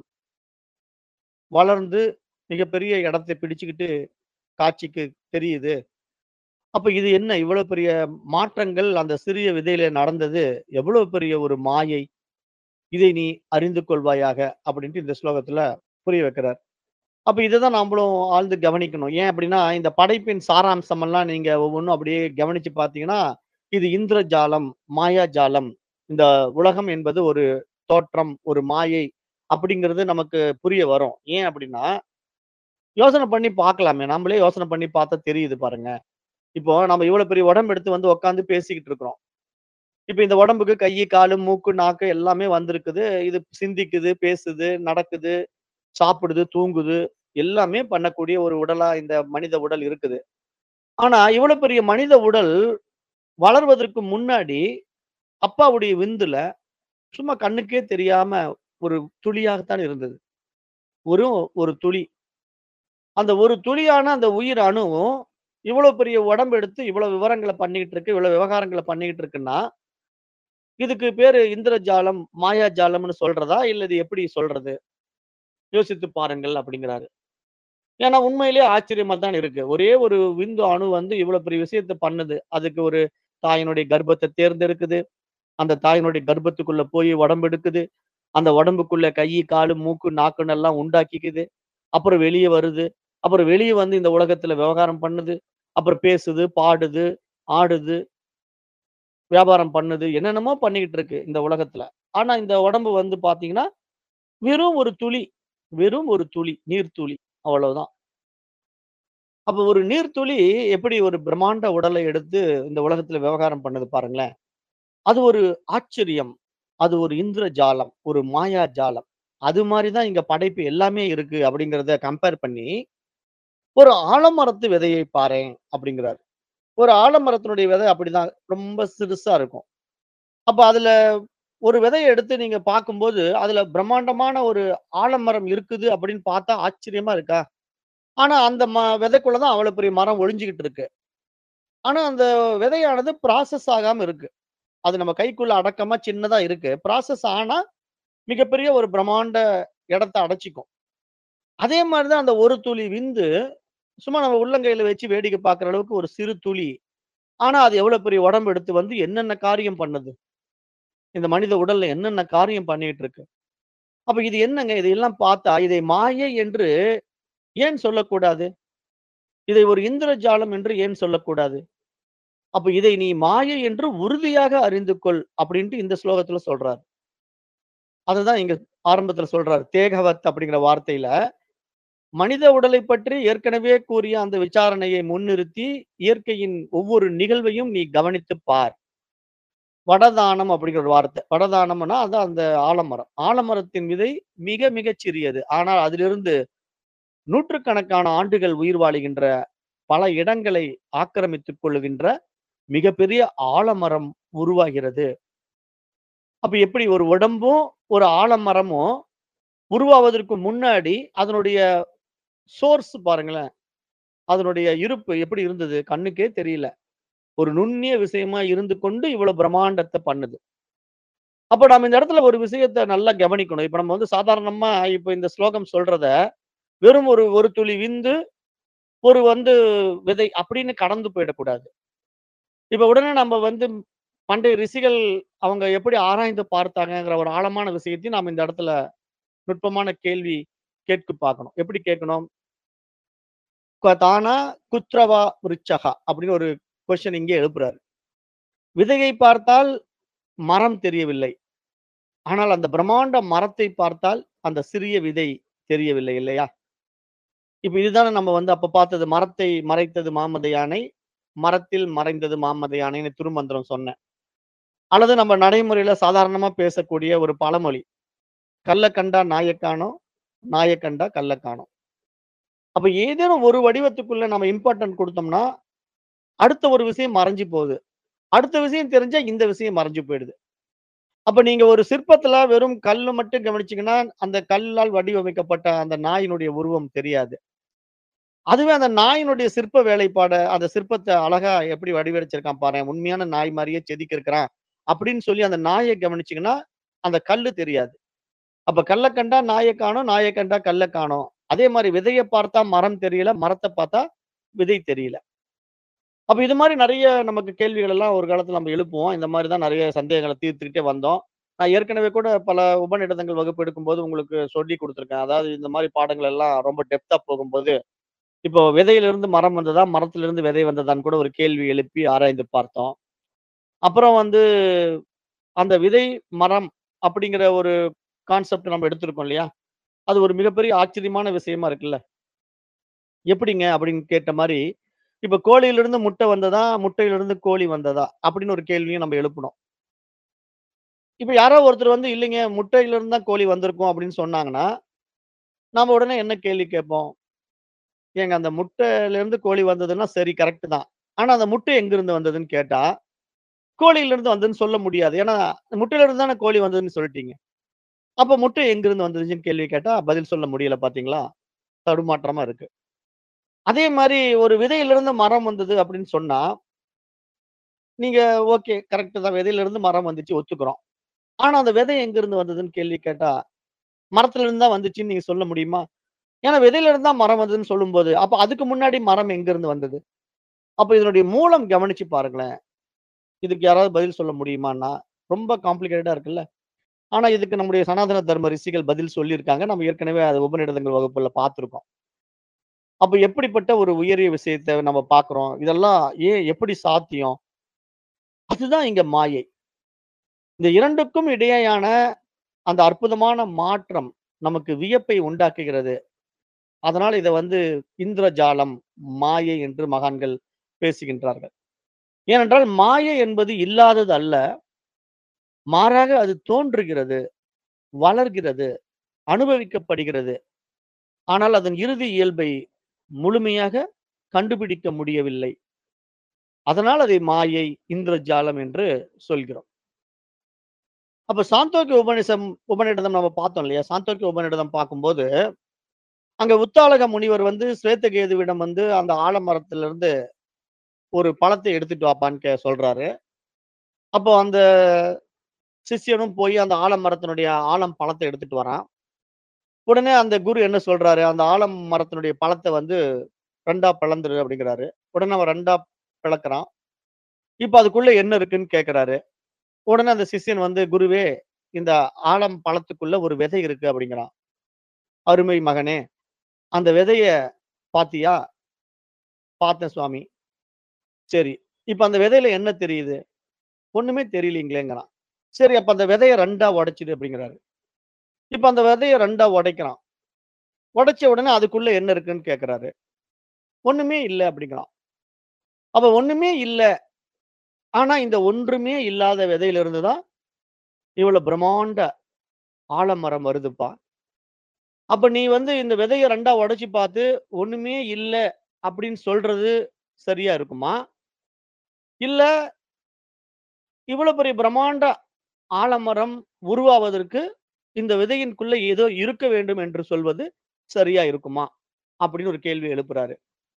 வளர்ந்து மிகப்பெரிய இடத்தை பிடிச்சுக்கிட்டு காட்சிக்கு தெரியுது. அப்ப இது என்ன இவ்வளவு பெரிய மாற்றங்கள் அந்த சிறிய விதையில நடந்தது, எவ்வளவு பெரிய ஒரு மாயை. இதை நீ அறிந்து கொள்வாயாக அப்படின்ட்டு இந்த ஸ்லோகத்துல புரிய வைக்கிறார். அப்ப இததான் நாமளும் ஆழ்ந்து கவனிக்கணும். ஏன் அப்படின்னா, இந்த படைப்பின் சாராம்சம் எல்லாம் நீங்க ஒவ்வொன்னும் அப்படியே கவனிச்சு பார்த்தீங்கன்னா, இது இந்திரஜாலம், மாயாஜாலம். இந்த உலகம் என்பது ஒரு தோற்றம், ஒரு மாயை அப்படிங்கிறது நமக்கு புரிய வரும். ஏன் அப்படின்னா, யோசனை பண்ணி பார்க்கலாமே. நம்மளே யோசனை பண்ணி பார்த்தா தெரியுது பாருங்க. இப்போ நம்ம இவ்வளவு பெரிய உடம்பு எடுத்து வந்து உட்கார்ந்து பேசிக்கிட்டு இருக்கிறோம். இப்ப இந்த உடம்புக்கு கை, காலு, மூக்கு, நாக்கு எல்லாமே வந்திருக்குது. இது சிந்திக்குது, பேசுது, நடக்குது, சாப்பிடுது, தூங்குது. எல்லாமே பண்ணக்கூடிய ஒரு உடலா இந்த மனித உடல் இருக்குது. ஆனா, இவ்வளவு பெரிய மனித உடல் வளர்வதற்கு முன்னாடி, அப்பாவுடைய விந்துல சும்மா கண்ணுக்கே தெரியாம ஒரு துளியாகத்தான் இருந்தது. வெறும் ஒரு துளி. அந்த ஒரு துளியான அந்த உயிர் அணுவும், இவ்வளவு பெரிய உடம்பு எடுத்து இவ்வளவு விவரங்கள பண்ணிக்கிட்டு இருக்கு, இவ்வளவு விவகாரங்கள பண்ணிக்கிட்டு இருக்குன்னா, இதுக்கு பேரு இந்திரஜாலம், மாயாஜாலம்னு சொல்றதா? இல்ல இது எப்படி சொல்றது? யோசித்து பாருங்கள் அப்படிங்கிறாரு. ஏன்னா உண்மையிலேயே ஆச்சரியமா தான் இருக்கு. ஒரே ஒரு விந்து அணு வந்து இவ்வளவு பெரிய விஷயத்த பண்ணுது. அதுக்கு ஒரு தாயினுடைய கர்ப்பத்த தேர்ந்தெடுக்குது. அந்த தாயினுடைய கர்ப்பத்துக்குள்ள போய் உடம்பு எடுக்குது. அந்த உடம்புக்குள்ள கை, காலு, மூக்கு, நாக்குன்னு எல்லாம் உண்டாக்கிக்குது. அப்புறம் வெளிய வருது. அப்புறம் வெளிய வந்து இந்த உலகத்துல விவகாரம் பண்ணுது. அப்புறம் பேசுது, பாடுது, ஆடுது. வியாபாரம் பண்ணுது. என்னென்னமோ பண்ணிக்கிட்டு இருக்கு இந்த உலகத்துல. ஆனா இந்த உடம்பு வந்து பார்த்தீங்கன்னா, வெறும் ஒரு துளி. வெறும் ஒரு துளி. நீர் துளி. அவ்வளவுதான். அப்ப ஒரு நீர்த்துளி எப்படி ஒரு பிரம்மாண்ட உடலை எடுத்து இந்த உலகத்துல விவகாரம் பண்ணுது பாருங்களேன். அது ஒரு ஆச்சரியம். அது ஒரு இந்திரஜாலம், ஒரு மாயாஜாலம். அது மாரி தான் இங்க படைப்பு எல்லாமே இருக்கு அப்படிங்கிறத கம்பேர் பண்ணி, ஒரு ஆலமரத்து விதையை பாரேன் அப்படிங்கிறாரு. ஒரு ஆலமரத்தினுடைய விதை அப்படிதான் ரொம்ப சிறுசா இருக்கும். அப்ப அதுல ஒரு விதைய எடுத்து நீங்க பார்க்கும்போது, அதுல பிரம்மாண்டமான ஒரு ஆலமரம் இருக்குது அப்படின்னு பார்த்தா ஆச்சரியமா இருக்கா? ஆனா அந்த ம விதைக்குள்ள தான் அவ்வளவு பெரிய மரம் ஒளிஞ்சுகிட்டு இருக்கு. ஆனா அந்த விதையானது ப்ராசஸ் ஆகாம இருக்கு. அது நம்ம கைக்குள்ள அடக்கமா சின்னதா இருக்கு. ப்ராசஸ் ஆனா மிகப்பெரிய ஒரு பிரம்மாண்ட இடத்த அடைச்சுக்கும். அதே மாரி தான் அந்த ஒரு துளி விந்து, சும்மா நம்ம உள்ளங்கையில வச்சு வேடிக்கை பார்க்கிற அளவுக்கு ஒரு சிறு துளி. ஆனா அது எவ்வளவு பெரிய உடம்பு எடுத்து வந்து என்னென்ன காரியம் பண்ணுது? இந்த மனித உடல்ல என்னென்ன காரியம் பண்ணிட்டு இருக்கு? அப்ப இது என்னங்க? இதையெல்லாம் பார்த்தா இதை மாயை என்று ஏன் சொல்லக்கூடாது? இதை ஒரு இந்திரஜாலம் என்று ஏன் சொல்லக்கூடாது? அப்ப இதை நீ மாயை என்று உறுதியாக அறிந்து கொள் அப்படின்ட்டு இந்த ஸ்லோகத்துல சொல்றாரு. அதுதான் இங்க ஆரம்பத்துல சொல்றாரு. தேகவத் அப்படிங்கிற வார்த்தையில, மனித உடலை பற்றி ஏற்கனவே கூறிய அந்த விசாரணையை முன்னிறுத்தி, இயற்கையின் ஒவ்வொரு நிகழ்வையும் நீ கவனித்துப் பார். வடதானம் அப்படிங்கிற ஒரு வார்த்தை. வடதானம்னா அதான் அந்த ஆலமரம். ஆலமரத்தின் விதை மிக மிகச் சிறியது. ஆனால் அதிலிருந்து நூற்றுக்கணக்கான ஆண்டுகள் உயிர் வாழுகின்ற, பல இடங்களை ஆக்கிரமித்துக் கொள்ளுகின்ற மிகப்பெரிய ஆலமரம் உருவாகிறது. அப்ப எப்படி ஒரு உடம்பும், ஒரு ஆலமரமும் உருவாவதற்கு முன்னாடி அதனுடைய சோர்ஸ் பாருங்களேன். அதனுடைய இருப்பு எப்படி இருந்தது? கண்ணுக்கே தெரியல. ஒரு நுண்ணிய விஷயமா இருந்து கொண்டு இவ்வளவு பிரம்மாண்டத்த பண்ணுது. அப்ப நம்ம இந்த இடத்துல ஒரு விஷயத்த நல்லா கவனிக்கணும். இப்ப நம்ம வந்து சாதாரணமா இப்ப இந்த ஸ்லோகம் சொல்றத, வெறும் ஒரு ஒரு துளி விந்து, ஒரு வந்து விதை அப்படின்னு கடந்து போயிடக்கூடாது. இப்ப உடனே நம்ம வந்து பண்டைய ரிஷிகள் அவங்க எப்படி ஆராய்ந்து பார்த்தாங்கங்கிற ஒரு ஆழமான விஷயத்தையும் நாம இந்த இடத்துல நுட்பமான கேள்வி கேட்க பார்க்கணும். எப்படி கேட்கணும்? க தானா குத்ரவா விருட்சகா அப்படின்னு ஒரு கொஸ்டின் இங்கே எழுப்புறாரு. விதையை பார்த்தால் மரம் தெரியவில்லை. ஆனால் அந்த பிரம்மாண்ட மரத்தை பார்த்தால் அந்த சிறிய விதை தெரியவில்லை இல்லையா? இப்ப இதுதானே நம்ம வந்து அப்ப பார்த்தது. மரத்தை மறைத்தது மாமத யானை, மரத்தில் மறைந்தது மாமத யானைன்னு திருமந்திரம் சொன்னேன். அல்லது நம்ம நடைமுறையில சாதாரணமா பேசக்கூடிய ஒரு பழமொழி. "கல்ல கண்டா நாயக் காணோம், நாயக் கண்டா கல்ல காணோம்." அப்ப ஏதேனும் ஒரு வடிவத்துக்குள்ள நம்ம இம்பார்ட்டன்ட் குடுத்தோம்னா, அடுத்த ஒரு விஷயம் மறைஞ்சு போகுது. அடுத்த விஷயம் தெரிஞ்சா இந்த விஷயம் மறைஞ்சு போயிடுது. அப்ப நீங்க ஒரு சிற்பத்துல வெறும் கல்லு மட்டும் கவனிச்சீங்கன்னா, அந்த கல்லால் வடிவமைக்கப்பட்ட அந்த நாயினுடைய உருவம் தெரியாது. அதுவே அந்த நாயினுடைய சிற்ப வேலைப்பாட, அந்த சிற்பத்த அழகா எப்படி வடிவமைச்சிருக்கான் பாரேன். உண்மையான நாய் மாரியே செதுக்கியிருக்கிறான். அப்படின்னு சொல்லி அந்த நாய கவனிச்சீங்கன்னா, அந்த கல்லு தெரியாது. அப்ப கல்ல கண்டா நாய காணோம், நாய கண்டா கல்ல காணோம். அதே மாரி விதைய பார்த்தா மரம் தெரியல, மரத்த பார்த்தா விதை தெரியல. அப்ப இது மாரி நெறைய நமக்கு கேள்விகள் எல்லாம் ஒரு காலத்துல நம்ம எழுப்புவோம். இந்த மாரி தான் நெறைய சந்தேகங்கள தீர்த்துக்கிட்டே வந்தோம். நான் ஏற்கனவே கூட பல உபநிடதங்கள் வகுப்பு எடுக்கும்போது உங்களுக்கு சொல்லிக் குடுத்துருக்கேன். அதாவது இந்த மாரி பாடங்கள் எல்லாம் ரொம்ப டெப்த்தா போகும்போது, இப்போ விதையிலிருந்து மரம் வந்ததா? மரத்திலிருந்து விதை வந்ததான்னு கூட ஒரு கேள்வி எழுப்பி ஆராய்ந்து பார்த்தோம். அப்புறம் வந்து அந்த விதை, மரம் அப்படிங்கிற ஒரு கான்செப்ட் நம்ம எடுத்திருக்கோம் இல்லையா? அது ஒரு மிகப்பெரிய ஆச்சரியமான விஷயமா இருக்குல்ல. எப்படிங்க? அப்படின்னு கேட்ட மாரி, இப்ப கோழியிலிருந்து முட்டை வந்ததா? முட்டையிலிருந்து கோழி வந்ததா? அப்படின்னு ஒரு கேள்வியும் நம்ம எழுப்புனோம். இப்ப யாரோ ஒருத்தர் வந்து இல்லைங்க, முட்டையிலிருந்து தான் கோழி வந்திருக்கும் அப்படின்னு சொன்னாங்கன்னா, நாம உடனே என்ன கேள்வி கேட்போம்? ஏங்க அந்த முட்டையிலிருந்து கோழி வந்ததுன்னா சரி கரெக்ட் தான். ஆனா அந்த முட்டை எங்கிருந்து வந்ததுன்னு கேட்டா, கோழியிலிருந்து வந்ததுன்னு சொல்ல முடியாது. ஏன்னா முட்டையிலிருந்து தானே கோழி வந்ததுன்னு சொல்லிட்டீங்க. அப்ப முட்டை எங்கிருந்து வந்ததுன்னு கேள்வி கேட்டா பதில் சொல்ல முடியல பார்த்தீங்களா? தடுமாற்றமா இருக்கு. அதே மாரி ஒரு விதையிலிருந்து மரம் வந்தது அப்படின்னு சொன்னா நீங்க ஓகே கரெக்ட் தான். விதையிலிருந்து மரம் வந்துச்சு ஒத்துக்கிறோம். ஆனா அந்த விதை எங்கிருந்து வந்ததுன்னு கேள்வி கேட்டா, மரத்திலிருந்து தான் வந்துச்சுன்னு நீங்க சொல்ல முடியுமா? ஏன்னா விதையிலிருந்து தான் மரம் வந்ததுன்னு சொல்லும்போது, அப்ப அதுக்கு முன்னாடி மரம் எங்கிருந்து வந்தது? அப்ப இதனுடைய மூலம் கவனிச்சு பாருங்களேன். இதுக்கு யாராவது பதில் சொல்ல முடியுமான்னா, ரொம்ப காம்ப்ளிகேட்டடா இருக்குல்ல. ஆனா இதுக்கு நம்முடைய சனாதன தர்ம ரிஷிகள் பதில் சொல்லியிருக்காங்க. நம்ம ஏற்கனவே அது உபநிடதங்கள் வகுப்புல பார்த்திருக்கோம். அப்ப எப்படிப்பட்ட ஒரு உயரிய விஷயத்த நம்ம பார்க்கிறோம். இதெல்லாம் ஏன் எப்படி சாத்தியம்? அதுதான் இங்க மாயை. இந்த 2க்கும் இடையேயான அந்த அற்புதமான மாற்றம் நமக்கு வியப்பை உண்டாக்குகிறது. அதனால இத வந்து இந்திரஜாலம், மாயை என்று மகான்கள் பேசுகின்றார்கள். ஏனென்றால் மாயை என்பது இல்லாதது அல்ல. மாறாக அது தோன்றுகிறது, வளர்கிறது, அனுபவிக்கப்படுகிறது. ஆனால் அதன் இறுதி இயல்பை முழுமையாக கண்டுபிடிக்க முடியவில்லை. அதனால் அதை மாயை, இந்திரஜாலம் என்று சொல்கிறோம். அப்ப சாந்தோக்கிய உபநிஷம் உபநிடதம் நம்ம பார்த்தோம் இல்லையா? சாந்தோக்கிய உபநிடதம் பார்க்கும்போது, அங்க உத்தாலக முனிவர் வந்து ஸ்வேதகேதுவிடம் வந்து அந்த ஆலமரத்திலிருந்து ஒரு பழத்தை எடுத்துட்டு வாப்பான்னு கே சொல்றாரு. அப்போ அந்த சிஷ்யனும் போய் அந்த ஆலமரத்தினுடைய ஆலம் பழத்த எடுத்துட்டு வரான். உடனே அந்த குரு என்ன சொல்றாரு, அந்த ஆலம் மரத்தினுடைய பழத்த வந்து 2ஆ பிளந்துரு அப்படிங்கிறாரு. உடனே அவன் 2ஆ பிளக்குறான். இப்ப அதுக்குள்ள என்ன இருக்குன்னு கேட்கிறாரு. உடனே அந்த சிஷ்யன் வந்து, "குருவே, இந்த ஆலம் பழத்துக்குள்ள ஒரு விதை இருக்கு" அப்படிங்கிறான். "அருமை மகனே, அந்த விதைய பாத்தியா?" "பார்த்தேன் சுவாமி." "சரி. இப்ப அந்த விதையில என்ன தெரியுது?" "ஒண்ணுமே தெரியலீங்களேங்கிறான்." "சரி, அப்ப அந்த விதைய 2ஆ உடைச்சிடு" அப்படிங்கிறாரு. இப்ப அந்த விதைய 2ஆ உடைக்கிறான். உடைச்ச உடனே அதுக்குள்ள என்ன இருக்குன்னு கேட்கிறாரு. "ஒண்ணுமே இல்ல" அப்படிங்கிறான். அப்ப ஒண்ணுமே இல்ல. ஆனா இந்த ஒன்றுமே இல்லாத விதையிலிருந்து தான் இவ்வளவு பிரம்மாண்ட ஆலமரம் வருதுப்பா. அப்ப நீ வந்து இந்த விதைய 2ஆ உடைச்சு பார்த்து, ஒண்ணுமே இல்ல அப்படின்னு சொல்றது சரியா இருக்குமா? இல்ல இவ்வளவு பெரிய பிரம்மாண்ட ஆலமரம் உருவாவதற்கு இந்த விதையின்குள்ள ஏதோ இருக்க வேண்டும் என்று சொல்வது சரியா இருக்குமா? அப்படின்னு ஒரு கேள்வி எழுப்புறாரு.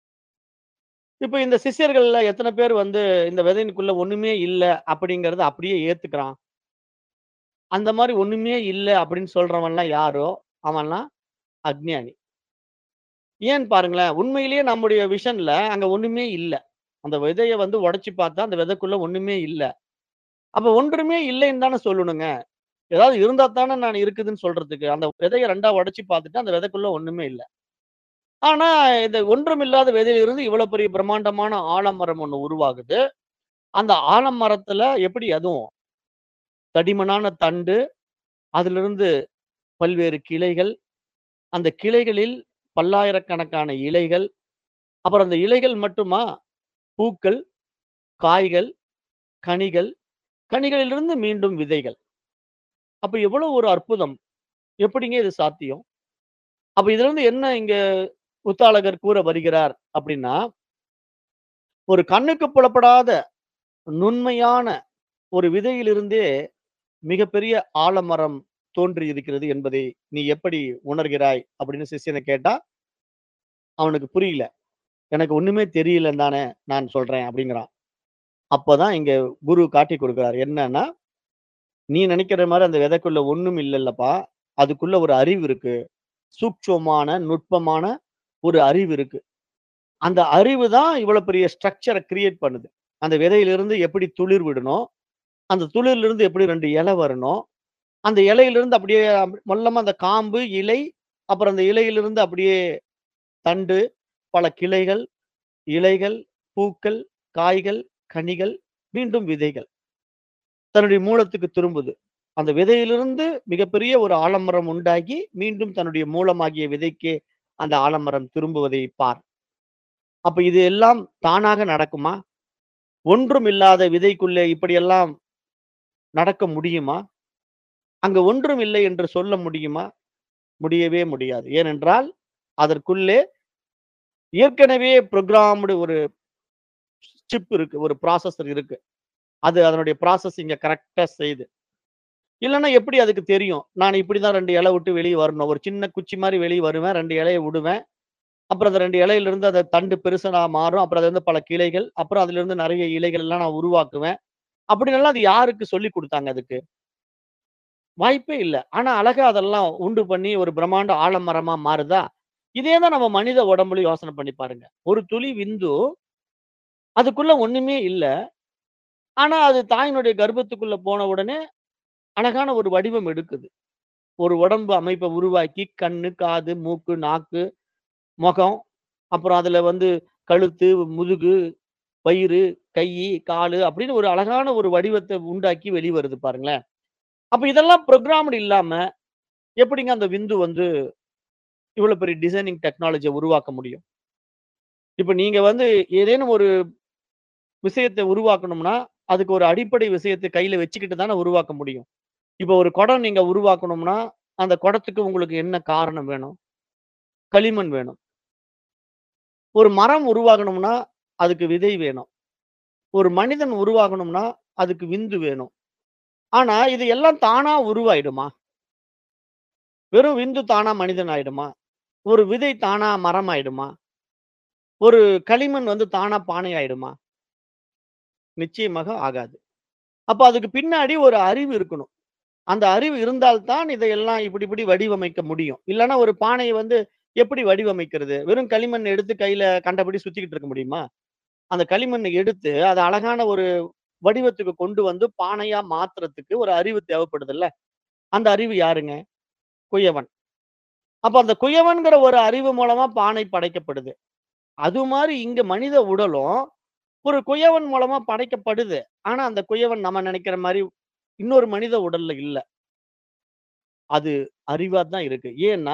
இப்ப இந்த சிஷ்யர்கள்ல எத்தன பேர் வந்து இந்த விதையின்குள்ள ஒண்ணுமே இல்ல அப்படிங்கிறத அப்படியே ஏத்துக்கிறான்? அந்த மாரி ஒண்ணுமே இல்ல அப்படின்னு சொல்றவன்லாம் யாரோ, அவன்லாம் அஞ்ஞானி. ஏன்னு பாருங்களேன், உண்மையிலேயே நம்முடைய விஷன்ல அங்க ஒண்ணுமே இல்ல. அந்த விதைய வந்து உடைச்சு பார்த்தா அந்த விதைக்குள்ள ஒண்ணுமே இல்ல. அப்ப ஒன்றுமே இல்லைன்னு தானே சொல்லணுங்க. ஏதாவது இருந்தா தானே நான் இருக்குதுன்னு சொல்றதுக்கு. அந்த விதைய 2ஆ உடைச்சு பார்த்துட்டு அந்த விதைக்குள்ள ஒண்ணுமே இல்ல. ஆனா இந்த ஒன்றுமில்லாத விதையிலிருந்து இவ்வளவு பெரிய பிரம்மாண்டமான ஆலமரம் ஒண்ணு உருவாகுது. அந்த ஆலமரத்துல எப்படி அதுவும் தடிமனான தண்டு, அதிலிருந்து பல்வேறு கிளைகள், அந்த கிளைகளில் பல்லாயிரக்கணக்கான இலைகள், அப்புறம் அந்த இலைகள் மட்டுமா, பூக்கள், காய்கள், கனிகள், கனிகளிலிருந்து மீண்டும் விதைகள். அப்ப எவ்வளவு ஒரு அற்புதம்! எப்படிங்க இது சாத்தியம்? அப்ப இதிலிருந்து என்ன இங்க உத்தாலகர் கூற வருகிறார் அப்படின்னா, ஒரு கண்ணுக்கு புலப்படாத நுண்மையான ஒரு விதையிலிருந்தே மிகப்பெரிய ஆலமரம் தோன்றி இருக்கிறது என்பதை நீ எப்படி உணர்கிறாய்? அப்படின்னு சிஷ்யன கேட்டா, அவனுக்கு புரியல. எனக்கு ஒண்ணுமே தெரியலன்னு தானே நான் சொல்றேன் அப்படிங்கிறான். அப்பதான் இங்க குரு காட்டிக் கொடுக்கிறார். என்னன்னா, நீ நினைக்கிற மாரி அந்த விதைக்குள்ள ஒண்ணும் இல்லல்லப்பா. அதுக்குள்ள ஒரு அறிவு இருக்கு. சூட்சுமமான, நுட்பமான ஒரு அறிவு இருக்கு. அந்த அறிவு தான் இவ்வளவு பெரிய ஸ்ட்ரக்சர கிரியேட் பண்ணுது. அந்த விதையிலிருந்து எப்படி துளிர் விடணும், அந்த துளிரிலிருந்து எப்படி 2 இலை வரணும், அந்த இலையிலிருந்து அப்படியே மொல்லமா அந்த காம்பு, இலை, அப்புறம் அந்த இலையிலிருந்து அப்படியே தண்டு, பல கிளைகள், இலைகள், பூக்கள், காய்கள், கனிகள், மீண்டும் விதைகள். தன்னுடைய மூலத்துக்கு திரும்புது. அந்த விதையிலிருந்து மிகப்பெரிய ஒரு ஆலமரம் உண்டாகி, மீண்டும் தன்னுடைய மூலமாகிய விதைக்கே அந்த ஆலமரம் திரும்புவதை பார். அப்ப இது எல்லாம் தானாக நடக்குமா? ஒன்றும் இல்லாத விதைக்குள்ளே இப்படியெல்லாம் நடக்க முடியுமா? அங்க ஒன்றும் இல்லை என்று சொல்ல முடியுமா? முடியவே முடியாது. ஏனென்றால், அதற்குள்ளே ஏற்கனவே புரோகிராம்டு ஒரு சிப் இருக்கு. ஒரு ப்ராசஸர் இருக்கு. அது அதனுடைய ப்ராசஸிங்க கரெக்ட்டா செய்யுது. இல்லன்னா எப்படி அதுக்கு தெரியும்? நான் இப்படிதான் 2 இலை விட்டு வெளிய வரணும். ஒரு சின்ன குச்சி மாரி வெளிய வருவேன். 2 இலைய விடுவேன். அப்புறம் அந்த 2 இலையிலிருந்து அந்த தண்டு பெருசா மாறும். அப்புறம் அதுலருந்து பல கிளைகள், அப்புறம் அதிலிருந்து நெறைய இலைகள் எல்லாம் நான் உருவாக்குவேன். அப்படின்னெல்லாம் அது யாருக்கு சொல்லிக் குடுத்தாங்க அதுக்கு? வாய்ப்பே இல்ல. ஆனா அழகா அதெல்லாம் உண்டு பண்ணி ஒரு பிரம்மாண்ட ஆலமரமா மாறுதா? இதே தான் நம்ம மனித உடம்புலயும் யோசனை பண்ணி பாருங்க. ஒரு துளி விந்து அதுக்குள்ள ஒண்ணுமே இல்ல. ஆனா அது தாயினுடைய கர்ப்பத்துக்குள்ள போன உடனே அழகான ஒரு வடிவம் எடுக்குது. ஒரு உடம்பு அமைப்ப உருவாக்கி கண்ணு, காது, மூக்கு, நாக்கு, முகம், அப்புறம் அதுல வந்து கழுத்து, முதுகு, வயிறு, கையி, காலு அப்படின்னு ஒரு அழகான ஒரு வடிவத்த உண்டாக்கி வெளிவருது பாருங்களேன். அப்ப இதெல்லாம் புரோகிராம்டு இல்லாம எப்படிங்க அந்த விந்து வந்து இவ்வளவு பெரிய டிசைனிங் டெக்னாலஜிய உருவாக்க முடியும்? இப்ப நீங்க வந்து ஏதேனும் ஒரு விஷயத்த உருவாக்கணும்னா, அதுக்கு ஒரு அடிப்படை விஷயத்த கையில வச்சுக்கிட்டு தானே உருவாக்க முடியும். இப்ப ஒரு குடம் நீங்க உருவாக்கணும்னா, அந்த குடத்துக்கு உங்களுக்கு என்ன காரணம் வேணும்? களிமண் வேணும். ஒரு மரம் உருவாகணும்னா, அதுக்கு விதை வேணும். ஒரு மனிதன் உருவாகணும்னா, அதுக்கு விந்து வேணும். ஆனா, இது எல்லாம் தானா உருவாயிடுமா? வெறும் விந்து தானா மனிதன் ஆயிடுமா? ஒரு விதை தானா மரம் ஆயிடுமா? ஒரு களிமண் வந்து தானா பானை ஆயிடுமா? நிச்சயமாக ஆகாது. அப்ப அதுக்கு பின்னாடி ஒரு அறிவு இருக்கணும். அந்த அறிவு இருந்தால் தான் இதையெல்லாம் இப்படி இப்படி வடிவமைக்க முடியும். இல்லன்னா ஒரு பானைய வந்து எப்படி வடிவமைக்கிறது? வெறும் களிமண் எடுத்து கையில கண்டபடி சுத்திக்கிட்டு இருக்க முடியுமா? அந்த களிமண்ண எடுத்து அத அழகான ஒரு வடிவத்துக்கு கொண்டு வந்து பானையா மாத்துறதுக்கு ஒரு அறிவு தேவைப்படுதுல்ல. அந்த அறிவு யாருங்க? குயவன். அப்ப அந்த குயவன்கிற ஒரு அறிவு மூலமா பானை படைக்கப்படுது. அது மாரி இங்க மனித உடலும் ஒரு குயவன் மூலமா படைக்கப்படுது. ஆனா அந்த குயவன் நம்ம நெனைக்கிற மாரி இன்னொரு மனித உடல்ல இல்ல. அது அறிவா தான் இருக்கு. ஏன்னா,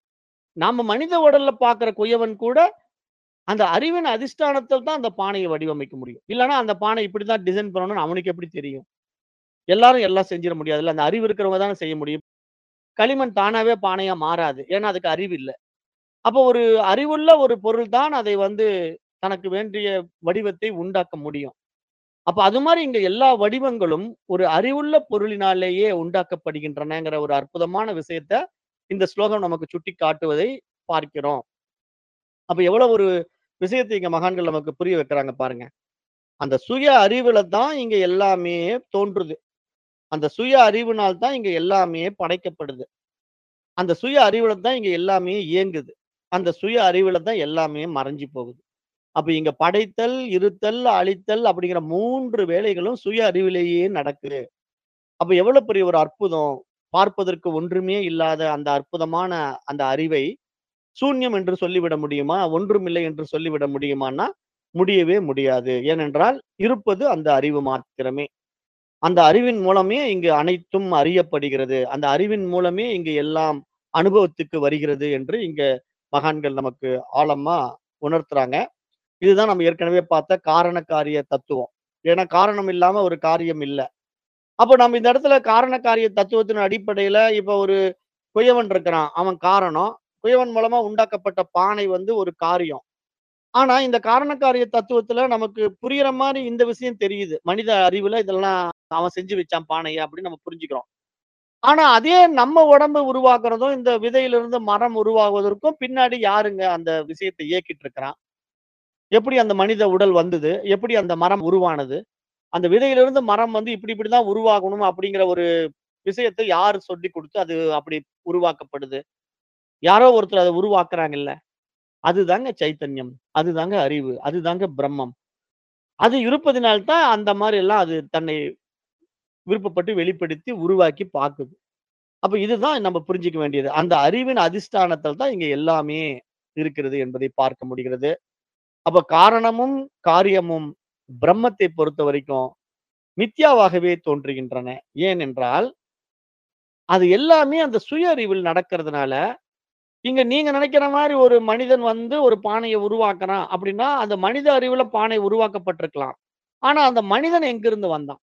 நாம மனித உடல்ல பார்க்கிற குயவன் கூட அந்த அறிவின் அதிஷ்டானத்தில் தான் அந்த பானைய வடிவமைக்க முடியும். இல்லன்னா அந்த பானை இப்படித்தான் டிசைன் பண்ணணும்னு அவனுக்கு எப்படி தெரியும்? எல்லாரும் எல்லாம் செஞ்சிட முடியாதுல்ல. அந்த அறிவு இருக்கிறவங்க தானே செய்ய முடியும். களிமண் தானாவே பானையா மாறாது. ஏன்னா அதுக்கு அறிவு இல்ல. அப்போ ஒரு அறிவுள்ள ஒரு பொருள் தான் அதை வந்து தனக்கு வேண்டிய வடிவத்தை உண்டாக்க முடியும். அப்ப அது மாரி இங்க எல்லா வடிவங்களும் ஒரு அறிவுள்ள பொருளினாலேயே உண்டாக்கப்படுகின்றனங்கிற ஒரு அற்புதமான விஷயத்த இந்த ஸ்லோகம் நமக்கு சுட்டிக்காட்டுவதை பார்க்கிறோம். அப்ப எவ்வளவு ஒரு விஷயத்தை இங்க மகான்கள் நமக்கு புரிய வைக்கிறாங்க பாருங்க. அந்த சுய அறிவுல தான் இங்க எல்லாமே தோன்றுது. அந்த சுய அறிவினால் தான் இங்க எல்லாமே படைக்கப்படுது. அந்த சுய அறிவுல தான் இங்க எல்லாமே இயங்குது. அந்த சுய அறிவுல தான் எல்லாமே மறைஞ்சு போகுது. அப்ப இங்க படைத்தல், இருத்தல், அழித்தல் அப்படிங்கிற 3 வேலைகளும் சுய அறிவிலேயே நடக்குது. அப்ப எவ்வளவு பெரிய ஒரு அற்புதம். பார்ப்பதற்கு ஒன்றுமே இல்லாத அந்த அற்புதமான அந்த அறிவை சூன்யம் என்று சொல்லிவிட முடியுமா? ஒன்றுமில்லை என்று சொல்லிவிட முடியுமான்னா, முடியவே முடியாது. ஏனென்றால் இருப்பது அந்த அறிவு மாத்திரமே. அந்த அறிவின் மூலமே இங்கு அனைத்தும் அறியப்படுகிறது. அந்த அறிவின் மூலமே இங்கு எல்லாம் அனுபவத்துக்கு வருகிறது என்று இங்க மகான்கள் நமக்கு ஆழமா உணர்த்துறாங்க. இதுதான் நம்ம ஏற்கனவே பார்த்த காரண காரிய தத்துவம். ஏன்னா காரணம் இல்லாம ஒரு காரியம் இல்ல. அப்ப நம்ம இந்த இடத்துல காரண காரிய தத்துவத்தின் அடிப்படையில இப்ப ஒரு குயவன் இருக்கிறான். அவன் காரணம். குயவன் மூலமா உண்டாக்கப்பட்ட பானை வந்து ஒரு காரியம். ஆனா இந்த காரண காரிய தத்துவத்துல நமக்கு புரியிற மாரி இந்த விஷயம் தெரியுது. மனித அறிவுல இதெல்லாம் அவன் செஞ்சு வச்சான் பானைய அப்படின்னு நம்ம புரிஞ்சுக்கிறோம். ஆனா அதே நம்ம உடம்பு உருவாக்குறதும், இந்த விதையிலிருந்து மரம் உருவாகுவதற்கும் பின்னாடி யாருங்க அந்த விஷயத்த இயக்கிட்டு இருக்கிறான்? எப்படி அந்த மனித உடல் வந்தது? எப்படி அந்த மரம் உருவானது? அந்த விதையிலிருந்து மரம் வந்து இப்படி இப்படி தான் உருவாகணும் அப்படிங்கிற ஒரு விஷயத்த யார் சொல்லிக் குடுத்து அது அப்படி உருவாக்கப்படுது? யாரோ ஒருத்தர் அத உருவாக்குறாங்கல்ல. அதுதாங்க சைத்தன்யம். அதுதாங்க அறிவு. அதுதாங்க பிரம்மம். அது இருப்பதினால் தான் அந்த மாரி எல்லாம் அது தன்னை விருப்பப்பட்டு வெளிப்படுத்தி உருவாக்கி பாக்குது. அப்ப இதுதான் நம்ம புரிஞ்சுக்க வேண்டியது. அந்த அறிவின் அதிஷ்டானத்தில் தான் இங்க எல்லாமே இருக்கிறது என்பதை பார்க்க முடிகிறது. அப்ப காரணமும், காரியமும் பிரம்மத்தை பொறுத்தவரைக்கும் மித்யாவாகவே தோன்றுகின்றன. ஏனென்றால், அது எல்லாமே அந்த சுய அறிவில் நடக்கிறதுனால, இங்க நீங்க நினைக்கிற மாரி ஒரு மனிதன் வந்து ஒரு பானைய உருவாக்குறான் அப்படின்னா, அந்த மனித அறிவுல பானை உருவாக்கப்பட்டிருக்கலாம். ஆனா அந்த மனிதன் எங்கிருந்து வந்தான்?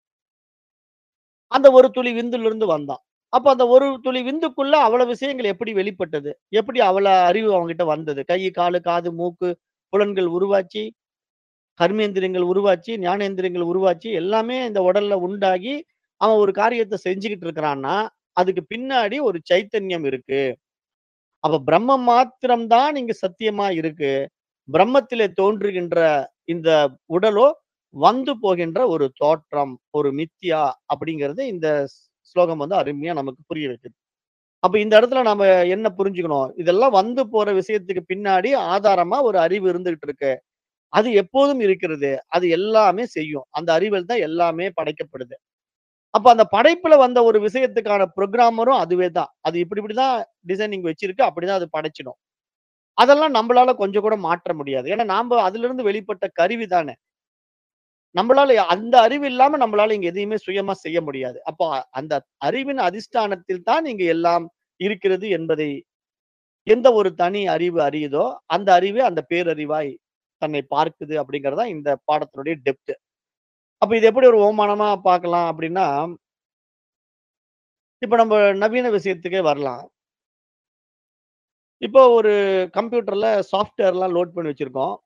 அந்த ஒரு துளி விந்திலிருந்து வந்தான். அப்ப அந்த ஒரு துளி விந்துக்குள்ள அவ்வளவு விஷயங்கள் எப்படி வெளிப்பட்டது? எப்படி அவ்வள அறிவு அவன்கிட்ட வந்தது? கை, காலு, காது, மூக்கு, புலன்கள் உருவாச்சு, கர்மேந்திரியங்கள் உருவாச்சு, ஞானேந்திரியங்கள் உருவாச்சு, எல்லாமே இந்த உடல்ல உண்டாகி, அவன் ஒரு காரியத்த செஞ்சுகிட்டு இருக்கிறான்னா, அதுக்கு பின்னாடி ஒரு சைத்தன்யம் இருக்கு. அப்ப பிரம்மம் மாத்திரம் தான் இங்க சத்தியமா இருக்கு. பிரம்மத்திலே தோன்றுகின்ற இந்த உடலோ, வந்து போகின்ற ஒரு தோற்றம், ஒரு மித்யா அப்படிங்கிறது இந்த ஸ் ஸ்லோகம் வந்து அருமையா நமக்கு புரிய வைக்குது. அப்ப இந்த இடத்துல நாம என்ன புரிஞ்சுக்கணும்? இதெல்லாம் வந்து போற விஷயத்துக்கு பின்னாடி ஆதாரமா ஒரு அறிவு இருந்துகிட்டு இருக்கு. அது எப்போதும் இருக்கிறது. அது எல்லாமே செய்யும். அந்த அறிவில் தான் எல்லாமே படைக்கப்படுது. அப்ப அந்த படைப்புல வந்த ஒரு விஷயத்துக்கான புரோகிராமரும் அதுவே தான். அது இப்படி இப்படி தான் டிசைனிங் வச்சிருக்கு. அப்படிதான் அது படைச்சிடும். அதெல்லாம் நம்பளால கொஞ்சம் கூட மாற்ற முடியாது. ஏன்னா நாம்ப அதிலிருந்து வெளிப்பட்ட கருவி தானே. நம்பளால அந்த அறிவு இல்லாம நம்மளால இங்க எதையுமே சுயமா செய்ய முடியாது. அப்ப அந்த அறிவின் அதிஷ்டானத்தில் தான் இங்க எல்லாம் இருக்கிறது என்பதை எந்த ஒரு தனி அறிவு அறியுதோ, அந்த அறிவே அந்த பேரறிவாய் தன்னை பார்க்குது அப்படிங்கிறது தான் இந்த பாடத்தினுடைய டெப்த். அப்ப இது எப்படி ஒரு ஓமானமா பார்க்கலாம் அப்படின்னா இப்ப நம்ம நவீன விஷயத்துக்கே வரலாம். இப்போ ஒரு கம்ப்யூட்டர்ல சாஃப்ட்வேர்லாம் லோட் பண்ணி வச்சிருக்கோம்.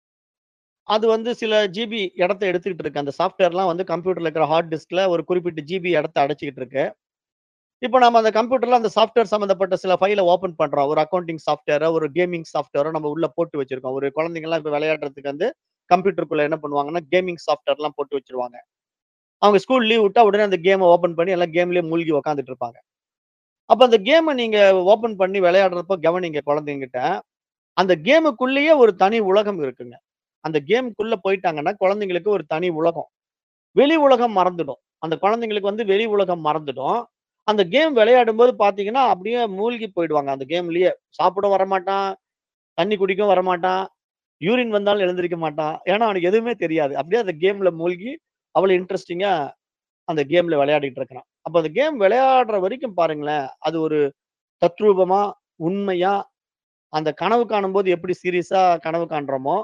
அது வந்து சில ஜிபி இடத்த எடுத்துக்கிட்டு இருக்கு. அந்த சாஃப்ட்வேர்லாம் வந்து கம்ப்யூட்டர்ல இருக்கிற ஹார்ட் டிஸ்க்ல ஒரு குறிப்பிட்ட ஜிபி இடத்த அடைச்சுக்கிட்டு இருக்கு. இப்போ நம்ம அந்த கம்ப்யூட்டர்ல அந்த சாஃப்ட்வேர் சம்மந்தப்பட்ட சில ஃபைல ஓப்பன் பண்றோம். ஒரு அக்கவுண்டிங் சாஃப்ட்வேரோ, ஒரு கேமிங் சாஃப்ட்வேரோ நம்ம உள்ள போட்டு வச்சிருக்கோம். ஒரு குழந்தைங்கலாம் இப்ப விளையாடுறதுக்கு வந்து கம்ப்யூட்டருக்குள்ள என்ன பண்ணுவாங்கன்னா, கேமிங் சாஃப்ட்வேர்லாம் போட்டு வச்சுருவாங்க. அவங்க ஸ்கூல் லீவ் விட்டா உடனே அந்த கேம ஓப்பன் பண்ணி எல்லாம் கேம்லயே மூழ்கி உட்கார்ந்துட்டு இருப்பாங்க. அப்ப அந்த கேம நீங்க ஓப்பன் பண்ணி விளையாடுறப்போ கவனிங்க குழந்தைங்ககிட்ட. அந்த கேமுக்குள்ளேயே ஒரு தனி உலகம் இருக்குங்க. அந்த கேம்க்குள்ள போயிட்டாங்கன்னா, குழந்தைங்களுக்கு ஒரு தனி உலகம். வெளி உலகம் மறந்துடும். அந்த குழந்தைங்களுக்கு வந்து வெளி உலகம் மறந்துடும். அந்த கேம் விளையாடும்போது பார்த்தீங்கன்னா, அப்படியே மூழ்கி போயிடுவாங்க அந்த கேம்லயே. சாப்பிடவும் வரமாட்டான், தண்ணி குடிக்கவும் வரமாட்டான், யூரின் வந்தாலும் எழுந்திரிக்க மாட்டான். ஏன்னா அவனுக்கு எதுவுமே தெரியாது. அப்படியே அந்த கேம்ல மூழ்கி அவ்வளோ இன்ட்ரஸ்டிங்கா அந்த கேம்ல விளையாடிட்டு இருக்கிறான். அப்ப அந்த கேம் விளையாடுற வரைக்கும் பாருங்களேன், அது ஒரு தத்ரூபமா, உண்மையா, அந்த கனவு காணும்போது எப்படி சீரியஸா கனவு காண்றோமோ,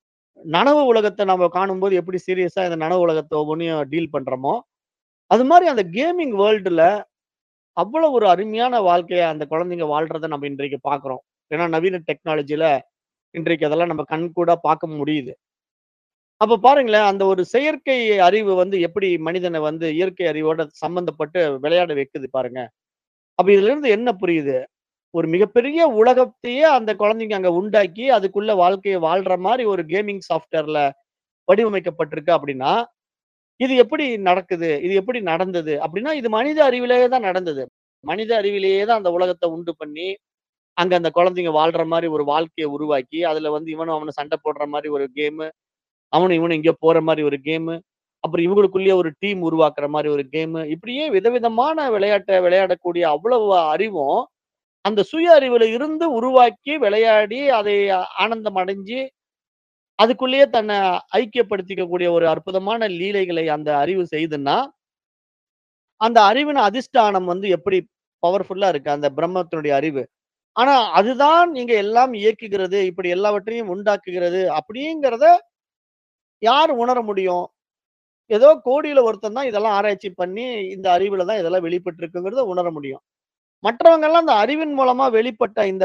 நனவு உலகத்த நம்ம காணும்போது எப்படி சீரியஸா இந்த நனவு உலகத்த ஒவ்வொன்னையும் டீல் பண்றோமோ, அது மாரி அந்த கேமிங் வேர்ல்டுல அவ்வளோ ஒரு அருமையான வாழ்க்கைய அந்த குழந்தைங்க வாழ்றத நம்ம இன்றைக்கு பார்க்கிறோம். ஏன்னா நவீன டெக்னாலஜில இன்றைக்கு அதெல்லாம் நம்ம கண்கூடா பார்க்க முடியுது. அப்ப பாருங்களேன், அந்த ஒரு செயற்கை அறிவு வந்து எப்படி மனிதன வந்து இயற்கை அறிவோட சம்மந்தப்பட்டு விளையாட வைக்குது பாருங்க. அப்ப இதிலிருந்து என்ன புரியுது? ஒரு மிகப்பெரிய உலகத்தையே அந்த குழந்தைங்க அங்க உண்டாக்கி, அதுக்குள்ள வாழ்க்கைய வாழ்ற மாரி ஒரு கேமிங் சாஃப்ட்வேர்ல வடிவமைக்கப்பட்டிருக்கு அப்படின்னா, இது எப்படி நடக்குது? இது எப்படி நடந்தது? அப்படின்னா, இது மனித அறிவிலேயே தான் நடந்தது. மனித அறிவிலேயே தான் அந்த உலகத்த உண்டு பண்ணி, அங்க அந்த குழந்தைங்க வாழ்ற மாரி ஒரு வாழ்க்கைய உருவாக்கி, அதுல வந்து இவனும் அவனும் சண்டை போடுற மாரி ஒரு கேமு, அவனும் இவனும் எங்கேயோ போற மாரி ஒரு கேமு, அப்புறம் இவங்களுக்குள்ளேயே ஒரு டீம் உருவாக்குற மாரி ஒரு கேமு, இப்படியே விதவிதமான விளையாட்ட விளையாடக்கூடிய அவ்வளவு அறிவும், அந்த சுய அறிவுல இருந்து உருவாக்கி, விளையாடி, அதை ஆனந்தம் அடைஞ்சு, அதுக்குள்ளேயே தன்னை ஐக்கியப்படுத்திக்கக்கூடிய ஒரு அற்புதமான லீலைகளை அந்த அறிவு செய்துன்னா அந்த அறிவின் அதிஷ்டானம் வந்து எப்படி பவர்ஃபுல்லா இருக்கு, அந்த பிரம்மத்தினுடைய அறிவு. ஆனா, அதுதான் இங்க எல்லாம் இயக்குகிறது, இப்படி எல்லாவற்றையும் உண்டாக்குகிறது அப்படிங்கிறத யார் உணர முடியும்? ஏதோ கோடியில ஒருத்தன் தான் இதெல்லாம் ஆராய்ச்சி பண்ணி, இந்த அறிவுல தான் இதெல்லாம் வெளிப்பட்டிருக்குங்கிறத உணர முடியும். மற்றவங்கலாம் அந்த அறிவின் மூலமா வெளிப்பட்ட இந்த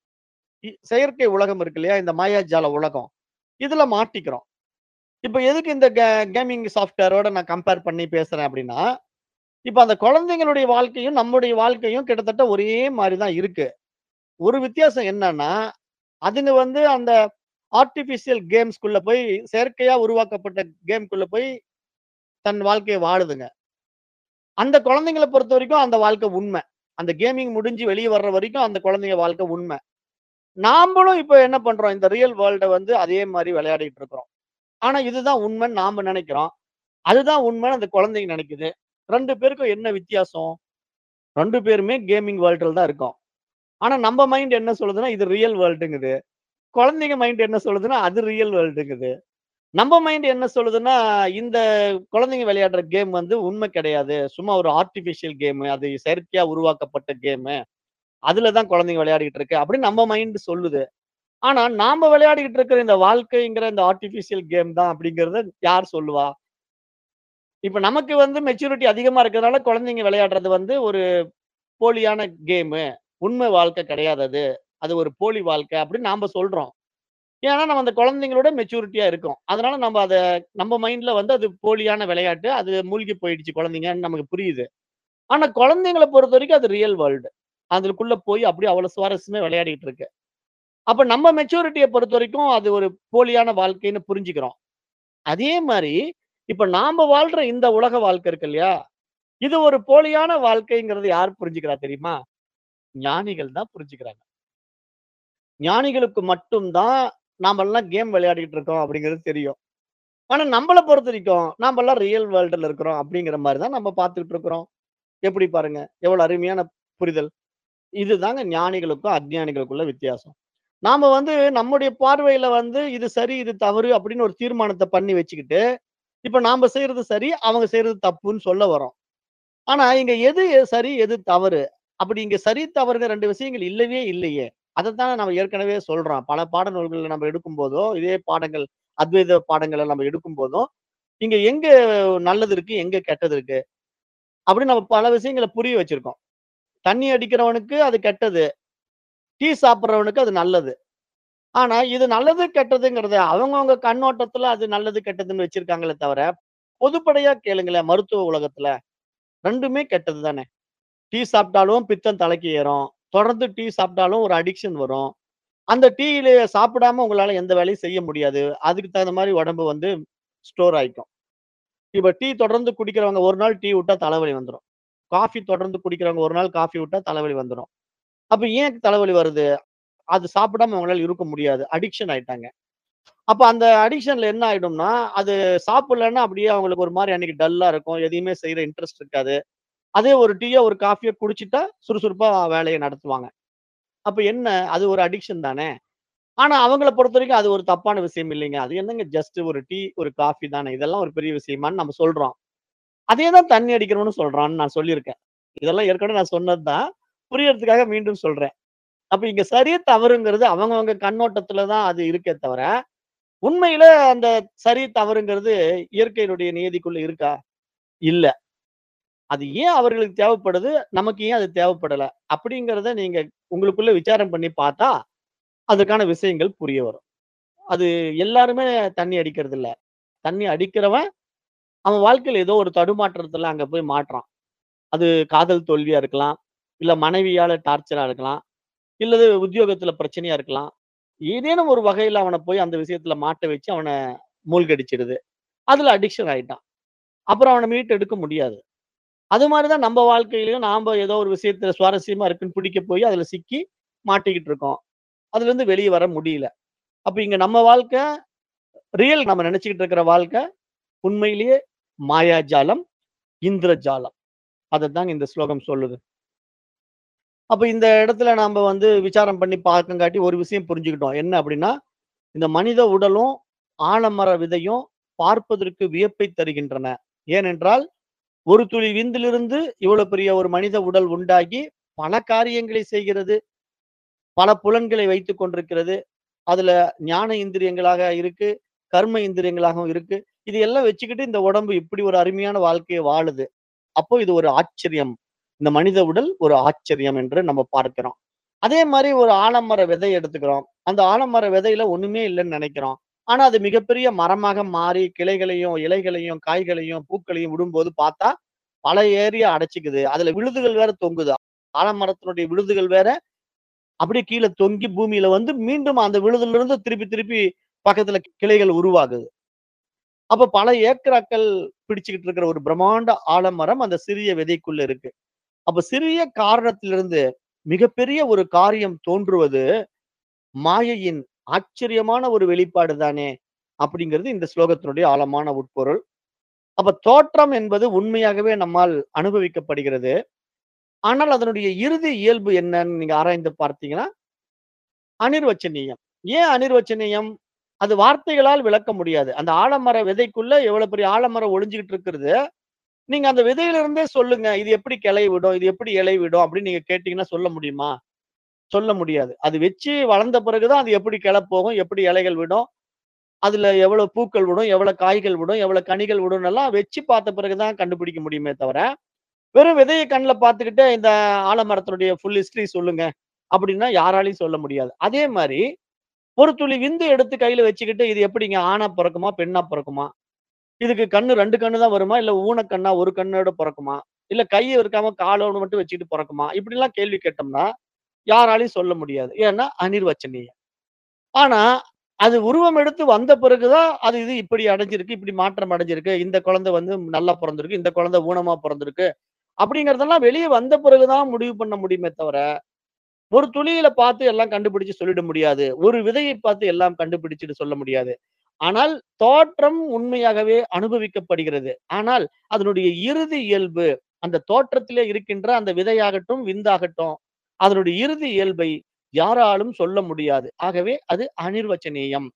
இ செயற்கை உலகம் இருக்கு இல்லையா? இந்த மாயாஜால உலகம். இதுல மாட்டிக்கிறோம். இப்ப எதுக்கு இந்த கே கேமிங் சாஃப்ட்வேரோட நான் கம்பேர் பண்ணி பேசுறேன் அப்படின்னா, இப்ப அந்த குழந்தைங்களுடைய வாழ்க்கையும், நம்முடைய வாழ்க்கையும் கிட்டத்தட்ட ஒரே மாரி தான் இருக்கு. ஒரு வித்தியாசம் என்னன்னா, அதுங்க வந்து அந்த ஆர்ட்டிபிஷியல் கேம்ஸ்க்குள்ள போய் செயற்கையா உருவாக்கப்பட்ட கேம்க்குள்ள போய் தன் வாழ்க்கைய வாழுதுங்க. அந்த குழந்தைங்கள பொறுத்தவரைக்கும் அந்த வாழ்க்கை உண்மை. அந்த கேமிங் முடிஞ்சு வெளிய வர்ற வரைக்கும் அந்த குழந்தைங்க வாழ்க்கை உண்மை. நாம்பளும் இப்ப என்ன பண்றோம்? இந்த ரியல் வேர்ல்ட வந்து அதே மாரி விளையாடிட்டு இருக்கிறோம். ஆனா இதுதான் உண்மைன்னு நாம நெனைக்கிறோம். அதுதான் உண்மைன்னு அந்த குழந்தைங்க நெனைக்குது. 2 பேருக்கும் என்ன வித்தியாசம்? 2 பேருமே கேமிங் வேர்ல்டுல தான் இருக்கோம். ஆனா நம்ம மைண்ட் என்ன சொல்லுதுன்னா, இது ரியல் வேர்ல்டுங்குது. குழந்தைங்க மைண்ட் என்ன சொல்லுதுன்னா, அது ரியல் வேர்ல்டுங்குது. நம்ம மைண்ட் என்ன சொல்லுதுன்னா, இந்த குழந்தைங்க விளையாடுற கேம் வந்து உண்மை கிடையாது. சும்மா ஒரு ஆர்ட்டிபிஷியல் கேமு. அது செயற்கையா உருவாக்கப்பட்ட கேமு. அதுல தான் குழந்தைங்க விளையாடிட்டு இருக்கு. அப்படின்னு நம்ம மைண்ட் சொல்லுது. ஆனா நாம விளையாடிட்டு இருக்கிற இந்த வாழ்க்கைங்கிற இந்த ஆர்ட்டிபிஷியல் கேம் தான் அப்படிங்கிறத யார் சொல்லுவா? இப்ப நமக்கு வந்து மெச்சூரிட்டி அதிகமா இருக்கிறதுனால குழந்தைங்க விளையாடுறது வந்து ஒரு போலியான கேமு. உண்மை வாழ்க்கை கிடையாது அது. அது ஒரு போலி வாழ்க்கை அப்படின்னு நாம சொல்றோம். ஏன்னா நம்ம அந்த குழந்தைங்களோட மெச்சூரிட்டியா இருக்கோம். அதனால நம்ம அத நம்ம மைண்ட்ல வந்து அது போலியான விளையாட்டு. அது மூழ்கி போயிடுச்சு குழந்தைங்கன்னு நமக்கு புரியுது. ஆனா குழந்தைங்கள பொறுத்தவரைக்கும் அது ரியல் வேர்ல்டு. அதுக்குள்ள போய் அப்படியே அவ்வளவு சுவாரஸ்யமா விளையாடிட்டு இருக்கு. அப்ப நம்ம மெச்சூரிட்டிய பொறுத்தவரைக்கும் அது ஒரு போலியான வாழ்க்கைன்னு புரிஞ்சுக்கிறோம். அதே மாரி இப்ப நாம வாழ்ற இந்த உலக வாழ்க்கை இருக்கு இல்லையா? இது ஒரு போலியான வாழ்க்கைங்கிறத யார் புரிஞ்சுக்கிறா தெரியுமா? ஞானிகள் தான் புரிஞ்சுக்கிறாங்க. ஞானிகளுக்கு மட்டும் தான் நாமெல்லாம் கேம் விளையாடிட்டு இருக்கோம் அப்படிங்கிறது தெரியும். ஆனா நம்மள பொறுத்தவரைக்கும் நாமெல்லாம் ரியல் வேர்ல்டுல இருக்கிறோம் அப்படிங்கிற மாரி தான் நம்ம பார்த்துட்டு இருக்கிறோம். எப்படி பாருங்க? எவ்வளவு அருமையான புரிதல். இதுதாங்க ஞானிகளுக்கும், அஞ்ஞானிகளுக்குள்ள வித்தியாசம். நாம வந்து நம்முடைய பார்வையில வந்து இது சரி, இது தவறு அப்படின்னு ஒரு தீர்மானத்த பண்ணி வச்சுக்கிட்டு, இப்ப நாம செய்றது சரி, அவங்க செய்றது தப்புன்னு சொல்ல வரோம். ஆனா இங்க எது சரி, எது தவறு? அப்படி இங்க சரி, தவறுங்க 2 விஷயங்கள் இல்லவே இல்லையே! அதத்தானே நம்ம ஏற்கனவே சொல்றோம். பல பாடநூல்கள்ல நம்ம எடுக்கும்போதோ, இதே பாடங்கள் அத்வைத பாடங்கள நம்ம எடுக்கும்போதும், இங்க எங்க நல்லது இருக்கு, எங்க கெட்டது இருக்கு. அப்படின்னு நம்ம பல விஷயங்கள புரிய வச்சிருக்கோம். தண்ணி அடிக்கிறவனுக்கு அது கெட்டது. டீ சாப்பிடுறவனுக்கு அது நல்லது. ஆனா, இது நல்லது, கெட்டதுங்கிறத அவங்கவங்க கண்ணோட்டத்துல அது நல்லது, கெட்டதுன்னு வச்சிருக்காங்களே தவிர, பொதுப்படையா கேளுங்களேன் மருத்துவ உலகத்துல. 2மே கெட்டது தானே. டீ சாப்பிட்டாலும் பித்தம் தலைக்கு ஏறும். தொடர்ந்து டீ சாப்பிட்டாலும் ஒரு அடிக்ஷன் வரும். அந்த டீயில சாப்பிடாம உங்களால எந்த வேலையும் செய்ய முடியாது. அதுக்கு தகுந்த மாரி உடம்பு வந்து ஸ்டோர் ஆயிக்கும். இப்ப டீ தொடர்ந்து குடிக்கிறவங்க ஒரு நாள் டீ விட்டா தலைவலி வந்துரும். காஃபி தொடர்ந்து குடிக்கிறவங்க ஒரு நாள் காஃபி விட்டா தலைவலி வந்துரும். அப்ப ஏன் தலைவலி வருது? அது சாப்பிடாம அவங்களால இருக்க முடியாது. அடிக்ஷன் ஆயிட்டாங்க. அப்ப அந்த அடிக்ஷன்ல என்ன ஆயிடும்னா, அது சாப்பிடலன்னா அப்படியே அவங்களுக்கு ஒரு மாரி அன்னைக்கு டல்லா இருக்கும். எதையுமே செய்ற இன்ட்ரெஸ்ட் இருக்காது. அதே ஒரு டீயோ, ஒரு காஃபியோ குடிச்சிட்டா சுறுசுறுப்பா வேலைய நடத்துவாங்க. அப்ப என்ன? அது ஒரு அடிக்ஷன் தானே. ஆனா அவங்கள பொறுத்தவரைக்கும் அது ஒரு தப்பான விஷயம் இல்லைங்க. அது என்னங்க ஜஸ்ட் ஒரு டீ, ஒரு காஃபி தானே. இதெல்லாம் ஒரு பெரிய விஷயமான்னு நம்ம சொல்றோம். அதே தான் தண்ணி அடிக்கிறவனும் சொல்றான்னு நான் சொல்லியிருக்கேன். இதெல்லாம் ஏற்கனவே நான் சொன்னது தான். புரியறதுக்காக மீண்டும் சொல்றேன். அப்ப இங்க சரி, தவறுங்கிறது அவங்கவங்க கண்ணோட்டத்துல தான் அது இருக்கே தவிர, உண்மையில அந்த சரி, தவறுங்கிறது இயற்கையினுடைய நியதிக்குள்ள இருக்கா? இல்ல. அது ஏன் அவர்களுக்கு தேவைப்படுது? நமக்கு ஏன் அது தேவைப்படல? அப்படிங்கிறத நீங்க உங்களுக்குள்ள விசாரம் பண்ணி பார்த்தா, அதுக்கான விஷயங்கள் புரிய வரும். அது எல்லாருமே தண்ணி அடிக்கிறது இல்ல. தண்ணி அடிக்கிறவன், அவன் வாழ்க்கையில ஏதோ ஒரு தடுமாற்றத்துல அங்க போய் மாட்றான். அது காதல் தோல்வியா இருக்கலாம். இல்ல மனைவியால டார்ச்சரா இருக்கலாம். இல்லது உத்தியோகத்துல பிரச்சனையா இருக்கலாம். ஏதேனும் ஒரு வகையில அவன போய் அந்த விஷயத்துல மாட்ட வச்சு அவன மூழ்கடிச்சிடுது. அதுல அடிக்ஷன் ஆயிட்டான். அப்புறம் அவன மீட்டு எடுக்க முடியாது. அது மாரி தான் நம்ம வாழ்க்கையிலயும் நாம ஏதோ ஒரு விஷயத்துல சுவாரஸ்யமா இருக்குன்னு பிடிக்க போய் அதுல சிக்கி மாட்டிக்கிட்டு இருக்கோம். அதுலருந்து வெளிய வர முடியல. அப்ப இங்க நம்ம வாழ்க்கை ரியல் நம்ம நெனச்சுக்கிட்டு இருக்கிற வாழ்க்கை, உண்மையிலேயே மாயாஜாலம், இந்திரஜாலம். அதத்தாங்க இந்த ஸ்லோகம் சொல்லுது. அப்ப இந்த இடத்துல நாம வந்து விசாரம் பண்ணி பார்க்கங்காட்டி ஒரு விஷயம் புரிஞ்சுக்கிட்டோம். என்ன அப்படின்னா, இந்த மனித உடலும், ஆலமர விதையும் பார்ப்பதற்கு வியப்பை தருகின்றன. ஏனென்றால், ஒரு துளி விந்திலிருந்து இவ்வளவு பெரிய ஒரு மனித உடல் உண்டாகி, பல காரியங்களை செய்கிறது. பல புலன்களை வைத்துக் கொண்டிருக்கிறது. அதுல ஞான இந்திரியங்களாக இருக்கு, கர்ம இந்திரியங்களாகவும் இருக்கு. இது எல்லாம் வச்சுக்கிட்டு இந்த உடம்பு இப்படி ஒரு அருமையான வாழ்க்கைய வாழுது. அப்போ இது ஒரு ஆச்சரியம். இந்த மனித உடல் ஒரு ஆச்சரியம் என்று நம்ம பார்க்கிறோம். அதே மாரி ஒரு ஆலமர விதை எடுத்துக்கிறோம். அந்த ஆலமர விதையில ஒண்ணுமே இல்லன்னு நெனைக்கிறோம். ஆனா அது மிகப்பெரிய மரமாக மாறி கிளைகளையும், இலைகளையும், காய்களையும், பூக்களையும் விடும்போது பார்த்தா, பல ஏரியா அடைச்சுக்குது. அதுல விழுதுகள் வேற தொங்குது. ஆலமரத்தினுடைய விழுதுகள் வேற அப்படியே கீழ தொங்கி பூமியில வந்து மீண்டும் அந்த விழுதுலருந்து திருப்பி திருப்பி பக்கத்துல கிளைகள் உருவாகுது. அப்ப பல ஏக்கராக்கள் பிடிச்சுக்கிட்டு இருக்கிற ஒரு பிரம்மாண்ட ஆலமரம் அந்த சிறிய விதைக்குள்ள இருக்கு. அப்ப சிறிய காரணத்திலிருந்து மிகப்பெரிய ஒரு காரியம் தோன்றுவது மாயையின் ஆச்சரியமான ஒரு வெளிப்பாடு தானே! அப்படிங்கிறது இந்த ஸ்லோகத்தினுடைய ஆழமான உட்பொருள். அப்ப தோற்றம் என்பது உண்மையாகவே நம்மால் அனுபவிக்கப்படுகிறது. ஆனால் அதனுடைய இறுதி இயல்பு என்னன்னு நீங்க ஆராய்ந்து பார்த்தீங்கன்னா, அனிர்வச்சனீயம். ஏன் அனிர்வச்சனீயம்? அது வார்த்தைகளால் விளக்க முடியாது. அந்த ஆலமர விதைக்குள்ள எவ்வளவு பெரிய ஆலமரம் ஒளிஞ்சுகிட்டு இருக்கிறது. நீங்க அந்த விதையிலிருந்தே சொல்லுங்க. இது எப்படி கிளை விடும்? இது எப்படி இலை விடும்? அப்படின்னு நீங்க கேட்டீங்கன்னா சொல்ல முடியுமா? சொல்ல முடியாது. அது வச்சு வளர்ந்த பிறகு தான் அது எப்படி கிளை போகும்? எப்படி இலைகள் விடும்? அதுல எவ்வளவு பூக்கள் விடும்? எவ்வளவு காய்கள் விடும்? எவ்வளவு கனிகள் விடும்னெல்லாம் வச்சு பார்த்த பிறகு தான் கண்டுபிடிக்க முடியுமே தவிர, வெறும் விதைய கண்ல பார்த்துக்கிட்டு இந்த ஆலமரத்தினுடைய ஃபுல் ஹிஸ்டரி சொல்லுங்க. அப்படின்னா யாராலயும் சொல்ல முடியாது. அதே மாரி ஒரு துளி விந்து எடுத்து கையில வச்சுக்கிட்டு இது எப்படிங்க ஆணா பொறக்குமா? பெண்ணா பொறக்குமா? இதுக்கு கண்ணு 2 கண்ணு தான் வருமா? இல்ல ஊனக்கண்ணா 1 கண்ணோட பொறக்குமா? இல்ல கை இருக்காம காலோட மட்டும் வச்சுக்கிட்டு பொறக்குமா? இப்படிலாம் கேள்வி கேட்டோம்னா, யாராலயும் சொல்ல முடியாது. ஏன்னா அனிர்வச்சனீயம். ஆனா, அது உருவம் எடுத்து வந்த பிறகு தான், அது இது இப்படி அடைஞ்சிருக்கு, இப்படி மாற்றம் அடைஞ்சிருக்கு. இந்த குழந்தை வந்து நல்லா பொறந்திருக்கு. இந்த குழந்தை ஊனமா பொறந்திருக்கு. அப்படிங்கிறதெல்லாம் வெளிய வந்த பிறகு தான் முடிவு பண்ண முடியுமே தவிர, ஒரு துளியில பார்த்து எல்லாம் கண்டுபிடிச்சு சொல்லிட முடியாது. ஒரு விதையை பார்த்து எல்லாம் கண்டுபிடிச்சுட்டு சொல்ல முடியாது. ஆனால் தோற்றம் உண்மையாகவே அனுபவிக்கப்படுகிறது. ஆனால் அதனுடைய இறுதி இயல்பு, அந்த தோற்றத்திலே இருக்கின்ற அந்த விதையாகட்டும், விந்தாகட்டும், அதனுடைய இறுதி இயல்பை யாராலும் சொல்ல முடியாது. ஆகவே அது அனிர்வச்சனீயம்.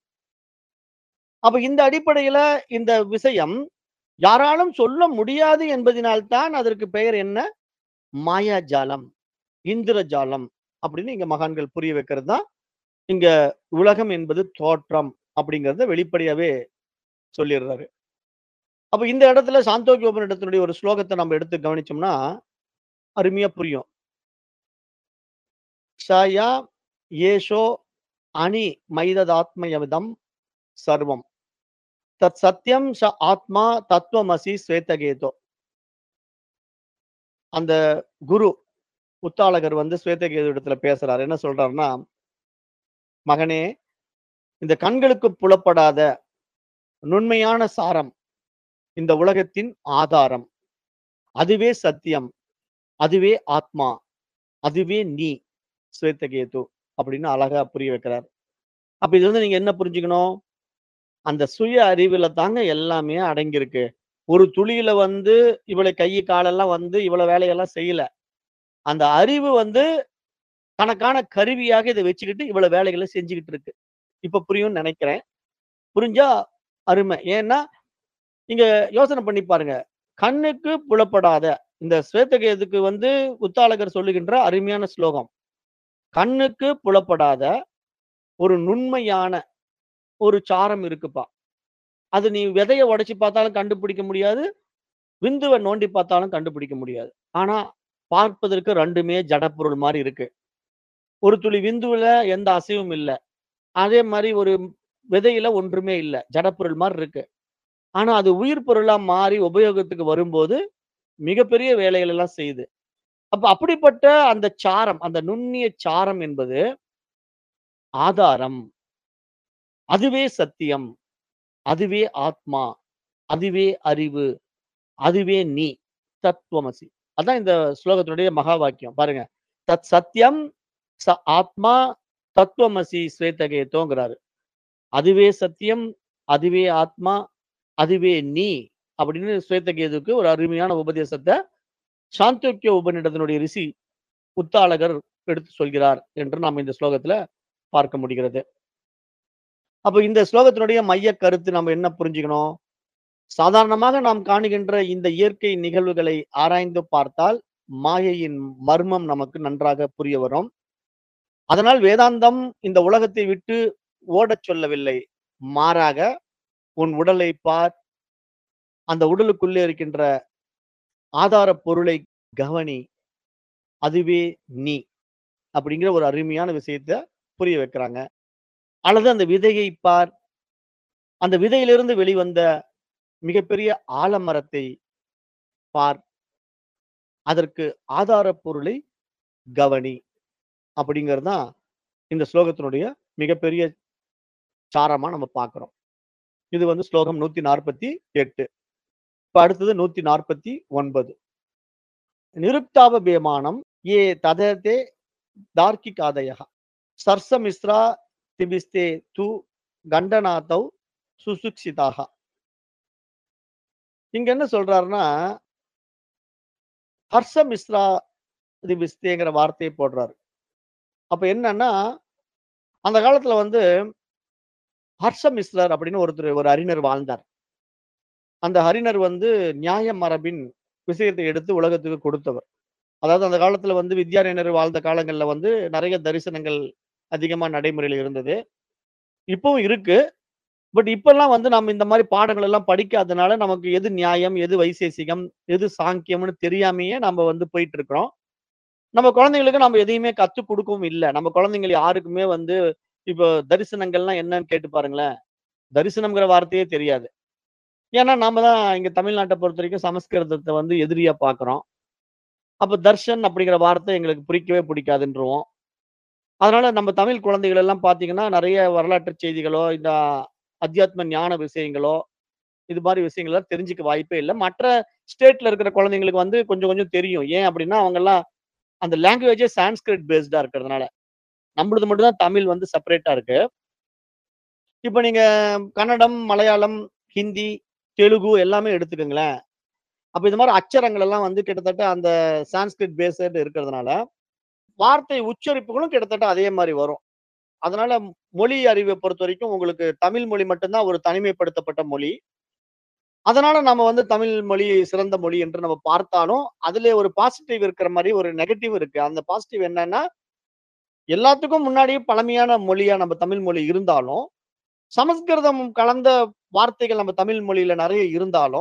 அப்ப இந்த அடிப்படையில இந்த விஷயம் யாராலும் சொல்ல முடியாது என்பதினால் தான் அதற்கு பெயர் என்ன? மாயாஜாலம், இந்திரஜாலம் அப்படின்னு இங்க மகான்கள் புரிய வைக்கிறது தான், இங்க உலகம் என்பது தோற்றம் அப்படிங்கிறத வெளிப்படையாவே சொல்லிடுறாரு. அப்ப இந்த இடத்துல சாந்தோக்கிய உபநிடத்தினுடைய ஒரு ஸ்லோகத்தை நம்ம எடுத்து கவனிச்சோம்னா, அருமையா புரியும். "சயா ஏஷோ அணி மைததாத்மயமிதம் சர்வம். தத் சத்யம் ச ஆத்மா தத்துவமசி ஸ்வேதகேதோ." அந்த குரு, உத்தாலகர் வந்து ஸ்வேதகேது இடத்துல பேசுறாரு. என்ன சொல்றாருன்னா, "மகனே, இந்த கண்களுக்கு புலப்படாத நுண்மையான சாரம், இந்த உலகத்தின் ஆதாரம். அதுவே சத்தியம். அதுவே ஆத்மா. அதுவே நீ, ஸ்வேதகேது." அப்படின்னு அழகா புரிய வைக்கிறார். அப்ப இது வந்து நீங்க என்ன புரிஞ்சுக்கணும்? அந்த சுய அறிவுல தாங்க எல்லாமே அடங்கியிருக்கு. ஒரு துளியில வந்து இவள கை, காலெல்லாம் வந்து இவ்வளோ வேலையெல்லாம் செய்யல. அந்த அறிவு வந்து தனக்கான கருவியாக இத வச்சுக்கிட்டு இவ்வளோ வேலைகள செஞ்சுகிட்டு இருக்கு. இப்ப புரியும்னு நெனைக்கிறேன். புரிஞ்சா அருமை. ஏன்னா, நீங்க யோசனை பண்ணி பாருங்க. கண்ணுக்கு புலப்படாத இந்த ஸ்வேதகேதுக்கு வந்து உத்தாலகர் சொல்லுகின்ற அருமையான ஸ்லோகம். கண்ணுக்கு புலப்படாத ஒரு நுண்மையான ஒரு சாரம் இருக்குப்பா. அது நீ விதைய உடைச்சு பார்த்தாலும் கண்டுபிடிக்க முடியாது. விந்துவ நோண்டி பார்த்தாலும் கண்டுபிடிக்க முடியாது. ஆனா, பார்ப்பதற்கு 2மே ஜடப்பொருள் மாரி இருக்கு. ஒரு துளி விந்துவுல எந்த அசைவும் இல்ல. அதே மாரி ஒரு விதையில ஒன்றுமே இல்ல. ஜடப்பொருள் மாரி இருக்கு. ஆனா, அது உயிர் பொருளா மாறி உபயோகத்துக்கு வரும்போது, மிகப்பெரிய வேலைகள் எல்லாம் செய்யுது. அப்ப அப்படிப்பட்ட அந்த சாரம், அந்த நுண்ணிய சாரம் என்பது ஆதாரம். அதுவே சத்தியம். அதுவே ஆத்மா. அதுவே அறிவு. அதுவே நீ. தத்துவமசி. அதான் இந்த ஸ்லோகத்தினுடைய மகா வாக்கியம். பாருங்க. தத் சத்யம் ச ஆத்மா தத்துவமசி ஸ்வேதகேதோங்கிறாரு. அதுவே சத்தியம். அதுவே ஆத்மா. அதுவே நீ. அப்படின்னு ஸ்வேதகேதுவுக்கு ஒரு அருமையான உபதேசத்த சாந்தோக்கிய உபநிடதனுடைய ரிஷி உத்தாலகர் எடுத்து சொல்கிறார் என்று நாம் இந்த ஸ்லோகத்துல பார்க்க முடிகிறது. அப்ப இந்த ஸ்லோகத்தினுடைய மையக் கருத்து நம்ம என்ன புரிஞ்சுக்கணும்? சாதாரணமாக நாம் காணுகின்ற இந்த இயற்கை நிகழ்வுகளை ஆராய்ந்து பார்த்தால், மாயையின் மர்மம் நமக்கு நன்றாக புரிய வரும். அதனால் வேதாந்தம் இந்த உலகத்தை விட்டு ஓடச் சொல்லவில்லை. மாறாக, உன் உடலைப் பார். அந்த உடலுக்குள்ளே இருக்கின்ற ஆதாரப் பொருளை கவனி. அதுவே நீ. அப்படிங்கிற ஒரு அருமையான விஷயத்த புரிய வைக்கிறாங்க. அல்லது அந்த விதையைப் பார். அந்த விதையிலிருந்து வெளிவந்த மிகப்பெரிய ஆலமரத்தை பார். அதற்கு ஆதாரப் பொருளை கவனி. அப்படிங்கிறது தான் இந்த ஸ்லோகத்தினுடைய மிகப்பெரிய சாரமா நம்ம பார்க்கிறோம். இது வந்து ஸ்லோகம் 148. இப்ப அடுத்தது 149. நிருக்தாபபேமானம் ஏ தததே தார்க்கிகாதயः சர்சமிஸ்ரா திபிஸ்தே து கண்டநாதௌ சுசுக்ஷிதாः. இங்க என்ன சொல்றாருன்னா ஹர்ஷமிஸ்ரா திபிஸ்தேங்கிற வார்த்தைய போடுறாரு. அப்ப என்னன்னா, அந்த காலத்துல வந்து ஹர்ஷமிஸ்ரர் அப்படின்னு ஒருத்தர் ஒரு அறிஞர் வாழ்ந்தார். அந்த அறிஞர் வந்து நியாய மரபின் விஷயத்தை எடுத்து உலகத்துக்கு கொடுத்தவர். அதாவது அந்த காலத்துல வந்து வித்யாரண்யர் வாழ்ந்த காலங்கள்ல வந்து நெறைய தரிசனங்கள் அதிகமா நடைமுறையில இருந்தது. இப்பவும் இருக்கு. பட் இப்பல்லாம் வந்து நம்ம இந்த மாரி பாடங்கள் எல்லாம் படிக்காதனால நமக்கு எது நியாயம், எது வைசேசிகம், எது சாங்கியம்னு தெரியாமயே நம்ம வந்து போயிட்டு இருக்கிறோம். நம்ம குழந்தைங்களுக்கு நம்ம எதையுமே கத்துக் குடுக்கவும் இல்ல. நம்ம குழந்தைகள் யாருக்குமே வந்து இப்போ தரிசனங்கள்லாம் என்னன்னு கேட்டு பாருங்களேன். தரிசனம்ங்கிற வார்த்தையே தெரியாது. ஏன்னா நாம தான் இங்க தமிழ்நாட்ட பொறுத்தவரைக்கும் சமஸ்கிருதத்த வந்து எதிரியா பார்க்கிறோம். அப்ப தர்ஷன் அப்படிங்கிற வார்த்தை எங்களுக்கு பிடிக்கவே பிடிக்காதுன்றுவோம். அதனால நம்ம தமிழ் குழந்தைகள் எல்லாம் பார்த்தீங்கன்னா, நெறைய வரலாற்று செய்திகளோ, இந்த அத்தியாத்ம ஞான விஷயங்களோ, இது மாரி விஷயங்கள்லாம் தெரிஞ்சுக்க வாய்ப்பே இல்ல. மற்ற ஸ்டேட்ல இருக்கிற குழந்தைங்களுக்கு வந்து கொஞ்சம் கொஞ்சம் தெரியும். ஏன் அப்படின்னா, அவங்கலாம் அந்த லாங்குவேஜே சான்ஸ்கிரிட் பேஸ்டா இருக்கிறதுனால. நம்மளது மட்டும் தான் தமிழ் வந்து செப்பரேட்டா இருக்கு. இப்ப நீங்க கன்னடம், மலையாளம், ஹிந்தி, தெலுங்கு எல்லாமே எடுத்துக்கங்களேன். அப்ப இந்த மாரி அச்சரங்கள் எல்லாம் வந்து கிட்டத்தட்ட அந்த சான்ஸ்கிரிட் பேஸ்டு இருக்கிறதுனால, வார்த்தை உச்சரிப்புகளும் கிட்டத்தட்ட அதே மாரி வரும். அதனால மொழி அறிவ பொறுத்தவரைக்கும் உங்களுக்கு தமிழ் மொழி மட்டும் தான் ஒரு தனிமைப்படுத்தப்பட்ட மொழி. அதனால நம்ம வந்து தமிழ் மொழி சிறந்த மொழி என்று நம்ம பார்த்தாலும், அதிலே ஒரு பாசிட்டிவ் இருக்கிற மாரி ஒரு நெகட்டிவ் இருக்கு. அந்த பாசிட்டிவ் என்னன்னா, எல்லாத்துக்கும் முன்னாடி பழமையான மொழியா நம்ம தமிழ் மொழி இருந்தாலும், சமஸ்கிருதம் கலந்த வார்த்தைகள் நம்ம தமிழ் மொழியில நெறைய இருந்தாலும்,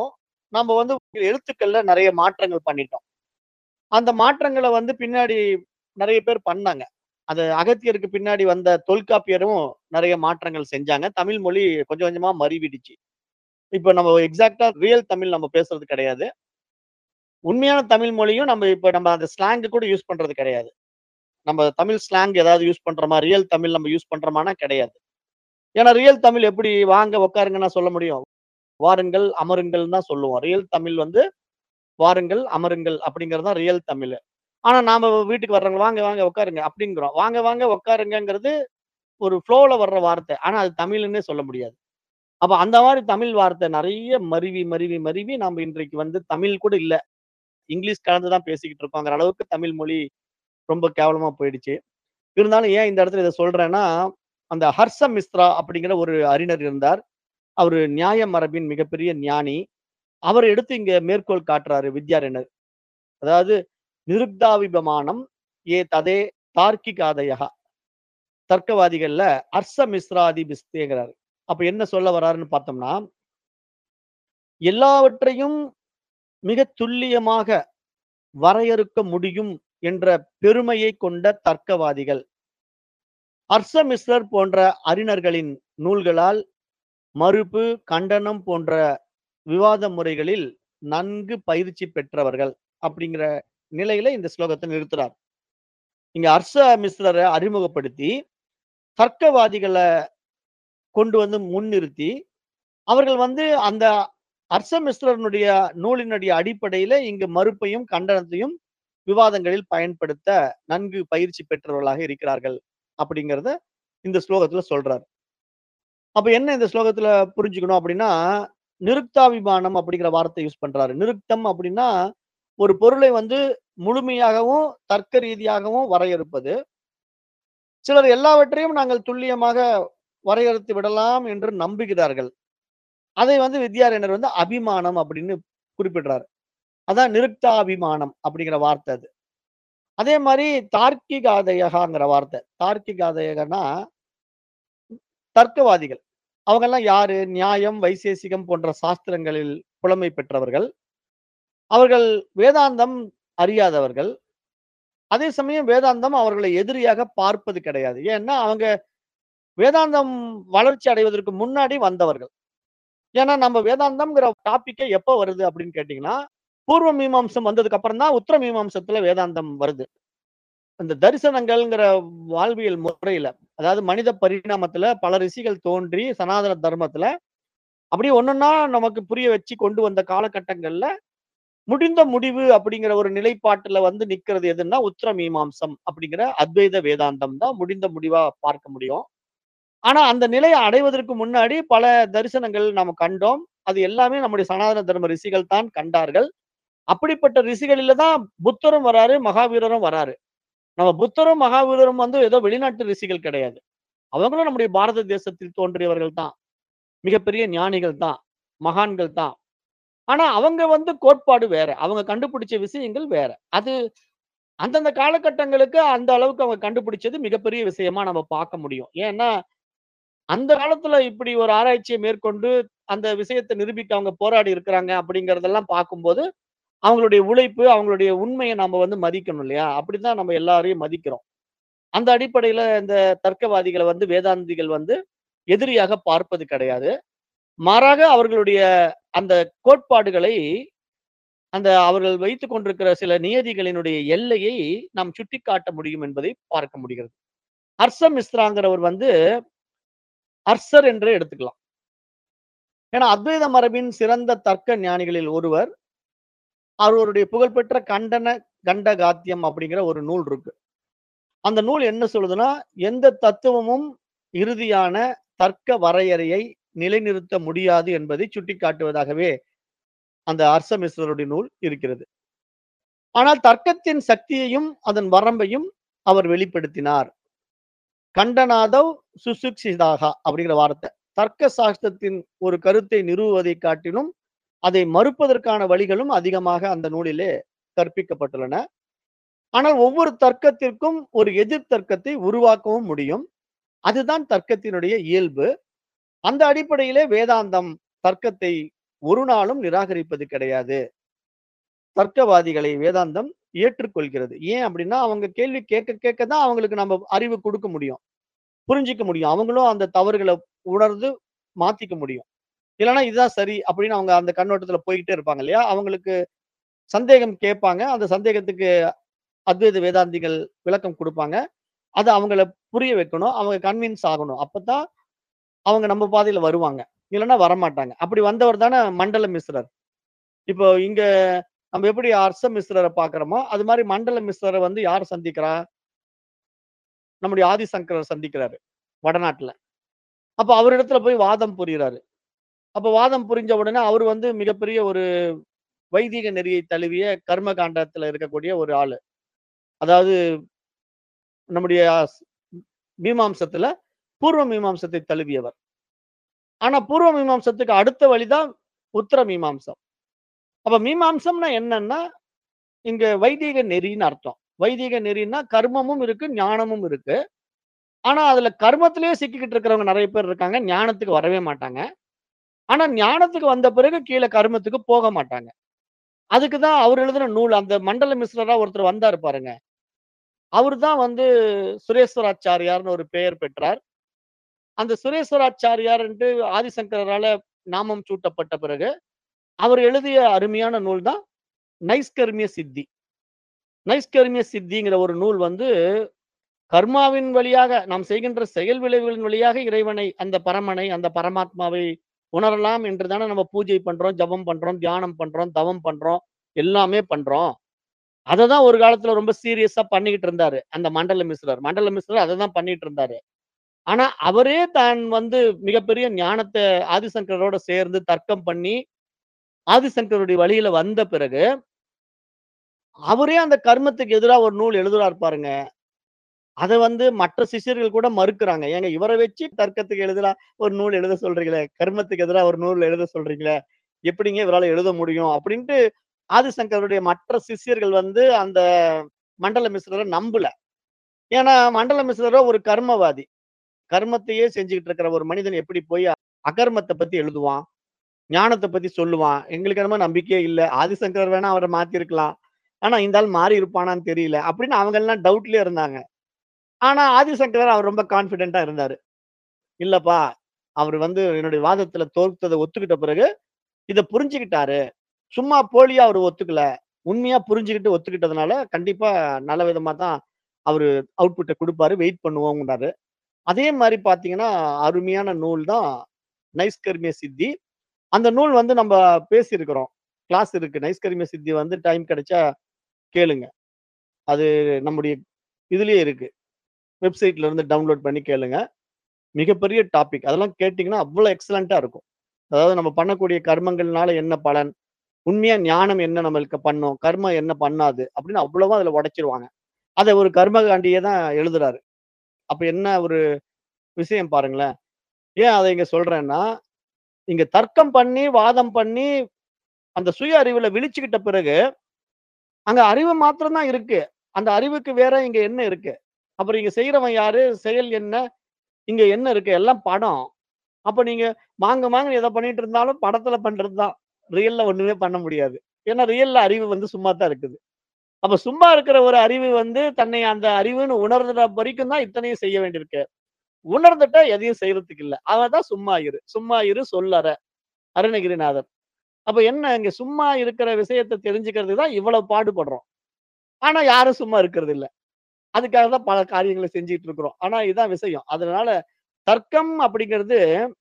நாம வந்து எழுத்துக்கள்ல நிறைய மாற்றங்கள் பண்ணிட்டோம். அந்த மாற்றங்கள வந்து பின்னாடி நெறைய பேர் பண்ணாங்க. அது அகத்தியருக்கு பின்னாடி வந்த தொல்காப்பியரும் நெறைய மாற்றங்கள் செஞ்சாங்க. தமிழ் மொழி கொஞ்சம் கொஞ்சமா மருவிடுச்சு. இப்ப நம்ம எக்ஸாக்ட்டா ரியல் தமிழ் நம்ம பேசுறது கிடையாது. உண்மையான தமிழ் மொழியும் நம்ம இப்ப நம்ம அந்த ஸ்லாங் கூட யூஸ் பண்றது கிடையாது. நம்ம தமிழ் ஸ்லாங் ஏதாவது யூஸ் பண்றோமா? ரியல் தமிழ் நம்ம யூஸ் பண்றோமான்னா கிடையாது. ஏன்னா ரியல் தமிழ் எப்படி வாங்க, உட்காருங்கன்னா சொல்ல முடியும்? வாருங்கள், அமருங்கள்ன்னு தான் சொல்லுவோம். ரியல் தமிழ் வந்து வாருங்கள், அமருங்கள் அப்படிங்கிறது தான் ரியல் தமிழு. ஆனா நாம வீட்டுக்கு வர்றவங்க வாங்க, வாங்க உட்காருங்க அப்படிங்கிறோம். வாங்க, வாங்க உட்காருங்கங்கிறது ஒரு ஃப்ளோல வர்ற வார்த்தை. ஆனா அது தமிழ்ன்னே சொல்ல முடியாது. அப்ப அந்த மாரி தமிழ் வார்த்தை நெறைய மருவி, மருவி, மருவி நாம இன்றைக்கு வந்து தமிழ் கூட இல்ல. இங்கிலீஷ் கலந்து தான் பேசிக்கிட்டு இருக்கோங்கிற அளவுக்கு தமிழ் மொழி ரொம்ப கேவலமா போயிடுச்சு. இருந்தாலும் ஏன் இந்த இடத்துல இத சொல்றேன்னா, அந்த ஹர்ஷ மிஸ்ரா அப்படிங்கிற ஒரு அறிஞர் இருந்தார். அவரு நியாய மரபின் மிகப்பெரிய ஞானி. அவர எடுத்து இங்க மேற்கோள் காட்டுறாரு வித்யாரண்யர். அதாவது நிருக்தாவிபமானம் ஏ ததே தார்க்கிகாதயः. தர்க்கவாதிகள்ல ஹர்ஷ மிஸ்ராதி பிஸ்தேங்கிறாரு. அப்ப என்ன சொல்ல வர்றாருன்னு பார்த்தோம்னா எல்லாவற்றையும் மிகத் துல்லியமாக வரையறுக்க முடியும் என்ற பெருமையை கொண்ட தர்க்கவாதிகள். ஹர்ஷமிஸ்ரர் போன்ற அறிஞர்களின் நூல்களால் மறுப்பு, கண்டனம் போன்ற விவாத முறைகளில் நன்கு பயிற்சி பெற்றவர்கள் அப்படிங்கிற நிலையில இந்த ஸ்லோகத்த நிறுத்துறார். இங்க ஹர்ஷ மிஸ்ரர அறிமுகப்படுத்தி, தர்க்கவாதிகள கொண்டு வந்து முன்னிறுத்தி, அவர்கள் வந்து அந்த ஹர்ஷமிஸ்ரனுடைய நூலினுடைய அடிப்படையில இங்கு மறுப்பையும், கண்டனத்தையும் விவாதங்களில் பயன்படுத்த நன்கு பயிற்சி பெற்றவர்களாக இருக்கிறார்கள். அப்படிங்கிறத இந்த ஸ்லோகத்துல சொல்றார். அப்ப என்ன இந்த ஸ்லோகத்துல புரிஞ்சுக்கணும் அப்படின்னா, நிருக்தாபிமானம் அப்படிங்கிற வார்த்தை யூஸ் பண்றாரு. நிருக்தம் அப்படின்னா, ஒரு பொருளை வந்து முழுமையாகவும், தர்க்க ரீதியாகவும் வரையறுப்பது. சிலர் எல்லாவற்றையும் நாங்கள் துல்லியமாக வரையறுத்து விடலாம் என்று நம்புகிறார்கள். அதை வந்து வித்யாரண்யர் வந்து அபிமானம் அப்படின்னு குறிப்பிடுறாரு. அதான் நிருக்தாபிமானம் அப்படிங்கிற வார்த்தை அது. அதே மாரி தார்க்கிகாதயகாங்கிற வார்த்தை. தார்க்கிகாதயகன்னா தர்க்கவாதிகள். அவங்கெல்லாம் யாரு? நியாயம், வைசேசிகம் போன்ற சாஸ்திரங்களில் புலமை பெற்றவர்கள். அவர்கள் வேதாந்தம் அறியாதவர்கள். அதே சமயம் வேதாந்தம் அவர்களை எதிரியாக பார்ப்பது கிடையாது. ஏன்னா, அவங்க வேதாந்தம் வளர்ச்சி அடைவதற்கு முன்னாடி வந்தவர்கள். ஏன்னா, நம்ம வேதாந்தம்ங்கிற டாபிக்கே எப்ப வருது அப்படின்னு கேட்டீங்கன்னா, பூர்வ மீமாம்சம் வந்ததுக்கு அப்புறம் தான் உத்தர மீமாம்சத்துல வேதாந்தம் வருது. இந்த தரிசனங்கள்ங்கிற வாழ்வியல் முறையில, அதாவது மனித பரிணாமத்துல பல ரிஷிகள் தோன்றி சனாதன தர்மத்துல, அப்படியே ஒண்ணொண்ணா நமக்கு புரிய வச்சு கொண்டு வந்த காலகட்டங்கள்ல, முடிந்த முடிவு அப்படிங்கிற ஒரு நிலைப்பாட்டுல வந்து நிக்கிறது எதுன்னா, உத்தர மீமாம்சம் அப்படிங்கிற அத்வைத வேதாந்தம் தான் முடிந்த முடிவா பார்க்க முடியும். ஆனா, அந்த நிலைய அடைவதற்கு முன்னாடி பல தரிசனங்கள் நாம கண்டோம். அது எல்லாமே நம்முடைய சனாதன தர்ம ரிஷிகள் தான் கண்டார்கள். அப்படிப்பட்ட ரிஷிகளில தான் புத்தரும் வராரு, மகாவீரரும் வராரு. நம்ம புத்தரும், மகாவீரரும் வந்து ஏதோ வெளிநாட்டு ரிஷிகள் கிடையாது. அவங்களும் நம்முடைய பாரத தேசத்தில் தோன்றியவர்கள் தான். மிகப்பெரிய ஞானிகள் தான். மகான்கள் தான். ஆனா, அவங்க வந்து கோட்பாடு வேற. அவங்க கண்டுபிடிச்ச விஷயங்கள் வேற. அது அந்தந்த காலகட்டங்களுக்கு அந்த அளவுக்கு அவங்க கண்டுபிடிச்சது மிகப்பெரிய விஷயமா நம்ம பார்க்க முடியும். ஏன்னா, அந்த காலத்துல இப்படி ஒரு ஆராய்ச்சிய மேற்கொண்டு அந்த விஷயத்த நிரூபிக்க அவங்க போராடி இருக்கிறாங்க அப்படிங்கிறதெல்லாம் பார்க்கும்போது, அவங்களுடைய உழைப்பு, அவங்களுடைய உண்மைய நாம வந்து மதிக்கணும் இல்லையா? அப்படித்தான் நம்ம எல்லாரையும் மதிக்கிறோம். அந்த அடிப்படையில இந்த தர்க்கவாதிகள வந்து வேதாந்திகள் வந்து எதிரியாக பார்ப்பது கிடையாது. மாறாக அவர்களுடைய அந்த கோட்பாடுகளை, அந்த அவர்கள் வைத்துக் கொண்டிருக்கிற சில நியதிகளினுடைய எல்லையை நாம் சுட்டிக்காட்ட முடியும் என்பதை பார்க்க முடிகிறது. ஹர்ஷ மிஸ்ராங்கிறவர் வந்து ஹர்ஷர் என்றே எடுத்துக்கலாம். ஏன்னா, அத்வைத மரபின் சிறந்த தர்க்க ஞானிகளில் ஒருவர். அவருடைய புகழ்பெற்ற கண்டன கண்டகாத்தியம் அப்படிங்கிற ஒரு நூல் இருக்கு. அந்த நூல் என்ன சொல்லுதுன்னா, எந்த தத்துவமும் இறுதியான தர்க்க வரையறையை நிலைநிறுத்த முடியாது என்பதை சுட்டிக்காட்டுவதாகவே அந்த ஹர்ஷமிஸ்ரருடைய நூல் இருக்கிறது. ஆனால் தர்க்கத்தின் சக்தியையும், அதன் வரம்பையும் அவர் வெளிப்படுத்தினார். கண்டனாதவ் சுசுக்ஷிதாக அப்படிங்கிற வார்த்தை. தர்க்க சாஸ்திரத்தின் ஒரு கருத்தை நிறுவுவதைக் காட்டிலும், அதை மறுப்பதற்கான வழிகளும் அதிகமாக அந்த நூலிலே கற்பிக்கப்பட்டுள்ளன. ஆனால் ஒவ்வொரு தர்க்கத்திற்கும் ஒரு எதிர் தர்க்கத்தை உருவாக்கவும் முடியும். அதுதான் தர்க்கத்தினுடைய இயல்பு. அந்த அடிப்படையிலே வேதாந்தம் தர்க்கத்தை ஒரு நாளும் நிராகரிப்பது கிடையாது. தர்க்கவாதிகளை வேதாந்தம் ஏற்றுக்கொள்கிறது. ஏன் அப்படின்னா, அவங்க கேள்வி கேட்க கேட்க தான் அவங்களுக்கு நம்ம அறிவு குடுக்க முடியும். புரிஞ்சுக்க முடியும். அவங்களும் அந்த தவறுகள உணர்ந்து மாத்திக்க முடியும். இல்லன்னா இதுதான் சரி அப்படின்னு அவங்க அந்த கண்ணோட்டத்துல போய்க்கிட்டே இருப்பாங்க இல்லையா? அவங்களுக்கு சந்தேகம் கேட்பாங்க. அந்த சந்தேகத்துக்கு அத்வைத வேதாந்திகள் விளக்கம் குடுப்பாங்க. அத அவங்கள புரிய வைக்கணும். அவங்க கன்வின்ஸ் ஆகணும். அப்பதான் அவங்க நம்ம பாதையில வருவாங்க. இல்லன்னா வரமாட்டாங்க. அப்படி வந்தவர் தானே மண்டல மிஸ்ரர். இப்போ இங்க நம்ம எப்படி ஹர்ஷ மிஸ்ரர பார்க்கிறோமோ, அது மாரி மண்டல மிஸ்ரர வந்து யார் சந்திக்கிறா? நம்முடைய ஆதிசங்கரர் சந்திக்கிறாரு. வடநாட்டுல. அப்ப அவரிடத்துல போய் வாதம் புரியிறாரு. அப்ப வாதம் புரிஞ்ச உடனே அவரு வந்து மிகப்பெரிய ஒரு வைதீக நெறியை தழுவிய கர்ம காண்டத்துல இருக்கக்கூடிய ஒரு ஆளு. அதாவது நம்முடைய ஸ் மீமாம்சத்துல பூர்வ மீமாம்சத்தை தழுவியவர். ஆனா பூர்வ மீமாம்சத்துக்கு அடுத்த வழிதான் உத்தர மீமாம்சம். அப்ப மீமாம்சம்னா என்னன்னா, இங்க வைதீக நெறின்னு அர்த்தம். வைதீக நெறின்னா கர்மமும் இருக்கு, ஞானமும் இருக்கு. ஆனா அதுல கர்மத்திலேயே சிக்கிக்கிட்டு இருக்கிறவங்க நெறைய பேர் இருக்காங்க. ஞானத்துக்கு வரவே மாட்டாங்க. ஆனா ஞானத்துக்கு வந்த பிறகு கீழ கர்மத்துக்கு போக மாட்டாங்க. அதுக்கு தான் அவர் எழுதின நூல் அந்த மண்டல மிஸ்ரரா ஒருத்தர் வந்தாரு பாருங்க. அவரு தான் வந்து சுரேஸ்வராச்சாரியார்ன்னு ஒரு பெயர் பெற்றார். அந்த சுரேஸ்வராச்சாரியார்ன்ட்டு ஆதிசங்கரால நாமம் சூட்டப்பட்ட பிறகு, அவர் எழுதிய அருமையான நூல் தான் நைஷ்கர்மிய சித்தி. நைஷ்கர்மிய சித்திங்கிற ஒரு நூல் வந்து கர்மாவின் வழியாக நாம் செய்கின்ற செயல் விளைவுகளின் வழியாக இறைவனை, அந்த பரமனை, அந்த பரமாத்மாவை உணரலாம் என்று தானே நம்ம பூஜை பண்றோம், ஜெபம் பண்றோம், தியானம் பண்றோம், தவம் பண்றோம், எல்லாமே பண்றோம். அத தான் ஒரு காலத்துல ரொம்ப சீரியஸா பண்ணிக்கிட்டு இருந்தாரு. அந்த மண்டல மிஸ்ரர். மண்டல மிஸ்ரர் அத தான் பண்ணிட்டு இருந்தாரு. ஆனா அவரே தான் வந்து மிகப்பெரிய ஞானத்த ஆதிசங்கரோட சேர்ந்து தர்க்கம் பண்ணி, ஆதிசங்கருடைய வழியில வந்த பிறகு அவரே அந்த கர்மத்துக்கு எதிரா ஒரு நூல் எழுதுறாரு பாருங்க. அத வந்து மற்ற சிஷ்யர்கள் கூட மறுக்கிறாங்க. ஏங்க இவர வச்சு தர்க்கத்துக்கு எதிரா ஒரு நூல் எழுத சொல்றீங்களே, கர்மத்துக்கு எதிரா ஒரு நூல் எழுத சொல்றீங்களே, எப்படிங்க இவரால எழுத முடியும்? அப்படின்ட்டு ஆதிசங்கருடைய மற்ற சிஷ்யர்கள் வந்து அந்த மண்டல மிஸ்ரர நம்பல. ஏன்னா மண்டல மிஸ்ரரோ ஒரு கர்மவாதி. கர்மத்தையே செஞ்சுகிட்டு இருக்கிற ஒரு மனிதன் எப்படி போய் அகர்மத்த பத்தி எழுதுவான்? ஞானத்த பத்தி சொல்லுவான்? எங்களுக்கு என்னமோ நம்பிக்கையே இல்ல. ஆதிசங்கரர் வேணா அவர மாத்தியிருக்கலாம். ஆனா இந்த ஆள் மாறி இருப்பானான்னு தெரியல. அப்படின்னு அவங்க எல்லாம் டவுட்லயே இருந்தாங்க. ஆனா ஆதிசங்கரர் அவர் ரொம்ப கான்ஃபிடென்ட்டா இருந்தாரு. இல்லப்பா, அவரு வந்து என்னுடைய வாதத்துல தோத்தத ஒத்துக்கிட்ட பிறகு, இத புரிஞ்சுக்கிட்டாரு. சும்மா போலியா அவரு ஒத்துக்கல. உண்மையா புரிஞ்சுகிட்டு ஒத்துக்கிட்டதுனால, கண்டிப்பா நல்ல விதமா தான் அவரு அவுட்புட்ட குடுப்பாரு. வெயிட் பண்ணுவோம்னாரு. அதே மாரி பார்த்தீங்கன்னா, அருமையான நூல் தான் நைஷ்கர்மிய சித்தி. அந்த நூல் வந்து நம்ப பேசியிருக்கிறோம். கிளாஸ் இருக்கு. நைஷ்கர்மிய சித்தி வந்து டைம் கிடைச்சா கேளுங்க. அது நம்முடைய இதுலயே இருக்கு. வெப்சைட்ல இருந்து டவுன்லோட் பண்ணி கேளுங்க. மிகப்பெரிய டாபிக். அதெல்லாம் கேட்டீங்கன்னா, அவ்ளோ எக்ஸலன்ட்டா இருக்கும். அதாவது நம்ம பண்ணக்கூடிய கர்மங்கள்னால என்ன பலன்? உண்மையா ஞானம் என்ன நம்மளுக்கு பண்ணும்? கர்மம் என்ன பண்ணாது? அப்படின்னு அவ்வளவா அதுல உடைச்சிருவாங்க. அத ஒரு கர்மகாண்டியே தான் எழுதுறாரு. அப்ப என்ன ஒரு விஷயம் பாருங்களேன். ஏன் அத இங்க சொல்றேன்னா, இங்க தர்க்கம் பண்ணி, வாதம் பண்ணி, அந்த சுய அறிவுல விழிச்சுக்கிட்ட பிறகு, அங்க அறிவு மாத்திரம் தான் இருக்கு. அந்த அறிவுக்கு வேற இங்க என்ன இருக்கு? அப்புறம் இங்க செய்றவன் யாரு? செயல் என்ன? இங்க என்ன இருக்கு? எல்லாம் படம். அப்ப நீங்க மாங்கு மாங்குன்னு எத பண்ணிட்டு இருந்தாலும் படத்துல பண்றது தான். ரியல்ல ஒண்ணுமே பண்ண முடியாது. ஏன்னா ரியல்ல அறிவு வந்து சும்மா தான் இருக்குது. அப்ப சும்மா இருக்கிற ஒரு அறிவு வந்து தன்னை அந்த அறிவுன்னு உணர்ற வரைக்கும் தான் இத்தனையும் செய்ய வேண்டியிருக்கு. உணர்ந்துட்டா எதையும் செய்யறதுக்கு இல்ல. அவன் தான் சும்மா இரு. சும்மா இரு சொல்லற. அருணகிரிநாதர். அப்ப என்ன இங்க சும்மா இருக்கிற விஷயத்த தெரிஞ்சுக்கிறதுக்கு தான் இவ்வளவு பாடுபடுறோம். ஆனா யாரும் சும்மா இருக்கிறது இல்ல. அதுக்காக தான் பல காரியங்கள செஞ்சுட்டு இருக்கிறோம். ஆனா இதான் விஷயம். அதனால தர்க்கம் அப்படிங்கிறது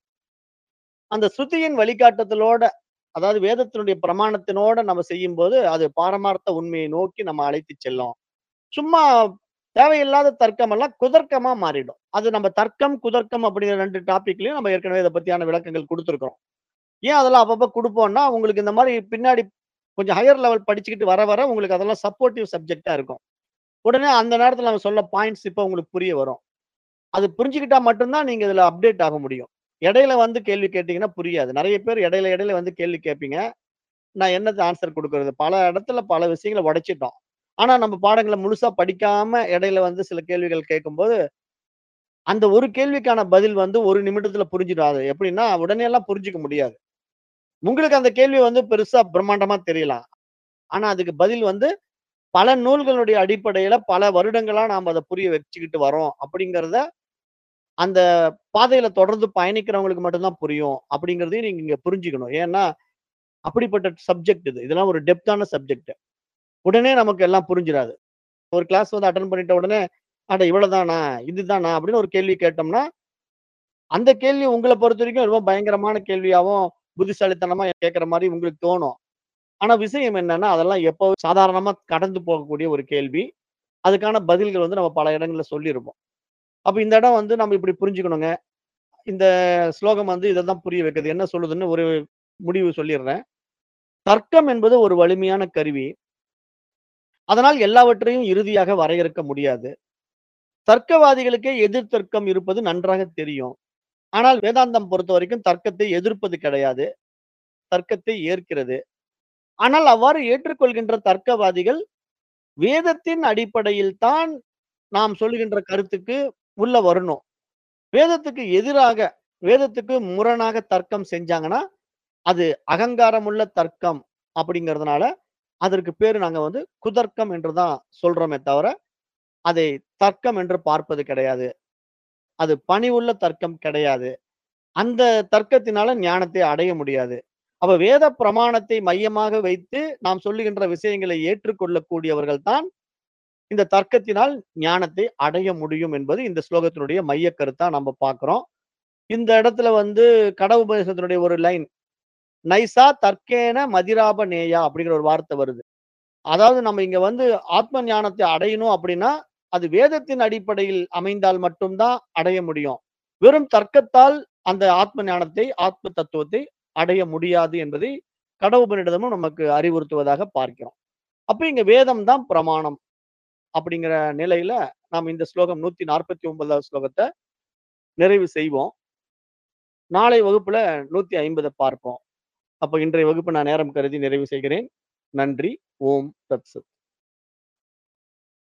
அந்த ஸ்ருதியின் வழிகாட்டுதலோட, அதாவது வேதத்தினுடைய பிரமாணத்தினோட நம்ம செய்யும்போது, அது பாரமார்த்த உண்மையை நோக்கி நம்ம அழைத்துச் செல்லும். சும்மா தேவையில்லாத தர்க்கம் எல்லாம் குதர்க்கமா மாறிடும். அது நம்ம தர்க்கம், குதர்க்கம் அப்படிங்கிற 2 டாபிக்லயும் நம்ம ஏற்கனவே இத பத்தியான விளக்கங்கள் குடுத்திருக்கிறோம். ஏன் அதெல்லாம் அப்பப்ப குடுப்போம்னா, உங்களுக்கு இந்த மாரி பின்னாடி கொஞ்சம் ஹையர் லெவல் படிச்சுக்கிட்டு வர, வர உங்களுக்கு அதெல்லாம் சப்போர்ட்டிவ் சப்ஜெக்ட்டா இருக்கும். உடனே அந்த நேரத்துல நம்ம சொல்ல பாயிண்ட்ஸ் இப்ப உங்களுக்கு புரிய வரும். அது புரிஞ்சுக்கிட்டா மட்டும் தான் நீங்க இதுல அப்டேட் ஆக முடியும். இடையில வந்து கேள்வி கேட்டீங்கன்னா புரியாது. நெறைய பேர் இடையில, இடையில வந்து கேள்வி கேட்பீங்க. நான் என்னத்த ஆன்சர் குடுக்குறது? பல இடத்துல பல விஷயங்கள உடைச்சிட்டோம். ஆனா நம்ம பாடங்கள முழுசா படிக்காம இடையில வந்து சில கேள்விகள் கேட்கும்போது, அந்த ஒரு கேள்விக்கான பதில் வந்து 1 நிமிடத்துல புரிஞ்சிடும். அது எப்படின்னா, உடனே எல்லாம் புரிஞ்சுக்க முடியாது. உங்களுக்கு அந்த கேள்வி வந்து பெருசா பிரம்மாண்டமா தெரியலாம். ஆனா அதுக்கு பதில் வந்து பல நூல்களுடைய அடிப்படையில பல வருடங்களா நாம அத புரிய வச்சுக்கிட்டு வரோம் அப்படிங்கிறத, அந்த பாதையில தொடர்ந்து பயணிக்கிறவங்களுக்கு மட்டும் தான் புரியும். அப்படிங்கிறதையும் நீங்க இங்க புரிஞ்சுக்கணும். ஏன்னா, அப்படிப்பட்ட சப்ஜெக்ட் இது. இதெல்லாம் ஒரு டெப்த்தான சப்ஜெக்ட். உடனே நமக்கு எல்லாம் புரிஞ்சிராது. ஒரு கிளாஸ் வந்து அட்டெண்ட் பண்ணிட்ட உடனே, "அட இவ்வளவுதானா? இதுதானா?" அப்படின்னு ஒரு கேள்வி கேட்டோம்னா, அந்த கேள்வி உங்கள பொறுத்தவரைக்கும் ரொம்ப பயங்கரமான கேள்வியாவும், புத்திசாலித்தனமா கேட்கிற மாரி உங்களுக்கு தோணும். ஆனா விஷயம் என்னன்னா, அதெல்லாம் எப்பவும் சாதாரணமா கடந்து போகக்கூடிய ஒரு கேள்வி. அதுக்கான பதில்கள் வந்து நம்ம பல இடங்கள்ல சொல்லியிருப்போம். அப்ப இந்த இடம் வந்து நம்ம இப்படி புரிஞ்சுக்கணுங்க. இந்த ஸ்லோகம் வந்து இத தான் புரிய வைக்குது. என்ன சொல்லுதுன்னு ஒரு முடிவு சொல்லிர்றேன். தர்க்கம் என்பது ஒரு வலிமையான கருவி. அதனால் எல்லாவற்றையும் இறுதியாக வரையறுக்க முடியாது. தர்க்கவாதிகளுக்கே எதிர் தர்க்கம் இருப்பது நன்றாக தெரியும். ஆனால் வேதாந்தம் பொறுத்தவரைக்கும் தர்க்கத்தை எதிர்ப்பது கிடையாது. தர்க்கத்தை ஏற்கிறது. ஆனால் அவ்வாறு ஏற்றுக்கொள்கின்ற தர்க்கவாதிகள், வேதத்தின் அடிப்படையில் தான் நாம் சொல்லுகின்ற கருத்துக்கு உள்ள வரணும். வேதத்துக்கு எதிராக, வேதத்துக்கு முரணாக தர்க்கம் செஞ்சாங்கன்னா, அது அகங்காரமுள்ள தர்க்கம் அப்படிங்கிறதுனால, அதற்கு பேரு நாங்க வந்து குதர்க்கம் என்று தான் சொல்றோமே தவிர, அதை தர்க்கம் என்று பார்ப்பது கிடையாது. அது பணிவுள்ள தர்க்கம் கிடையாது. அந்த தர்க்கத்தினால ஞானத்தை அடைய முடியாது. அப்ப வேத பிரமாணத்தை மையமாக வைத்து நாம் சொல்லுகின்ற விஷயங்களை ஏற்றுக்கொள்ளக்கூடியவர்கள் தான், இந்த தர்க்கத்தினால் ஞானத்தை அடைய முடியும் என்பது இந்த ஸ்லோகத்தினுடைய மையக் கருத்தா நம்ம பார்க்கிறோம். இந்த இடத்துல வந்து கடவுபதேசத்தினுடைய ஒரு லைன், "நைசா தர்க்கேன மதிராப நேயா" அப்படிங்கிற ஒரு வார்த்தை வருது. அதாவது நம்ம இங்க வந்து ஆத்ம ஞானத்தை அடையணும் அப்படின்னா, அது வேதத்தின் அடிப்படையில் அமைந்தால் மட்டும் தான் அடைய முடியும். வெறும் தர்க்கத்தால் அந்த ஆத்ம ஞானத்தை, ஆத்ம தத்துவத்தை அடைய முடியாது என்பதை கடவுபனிடமும் நமக்கு அறிவுறுத்துவதாக பார்க்கிறோம். அப்ப இங்க வேதம் தான் பிரமாணம். அப்படிங்கிற நிலையில நாம் இந்த ஸ்லோகம் 149வது ஸ்லோகத்த நிறைவு செய்வோம். நாளை வகுப்புல 150 பார்ப்போம். அப்ப இன்றைய வகுப்பு நான் நேரம் கருதி நிறைவு செய்கிறேன். நன்றி. ஓம் தத் சத்.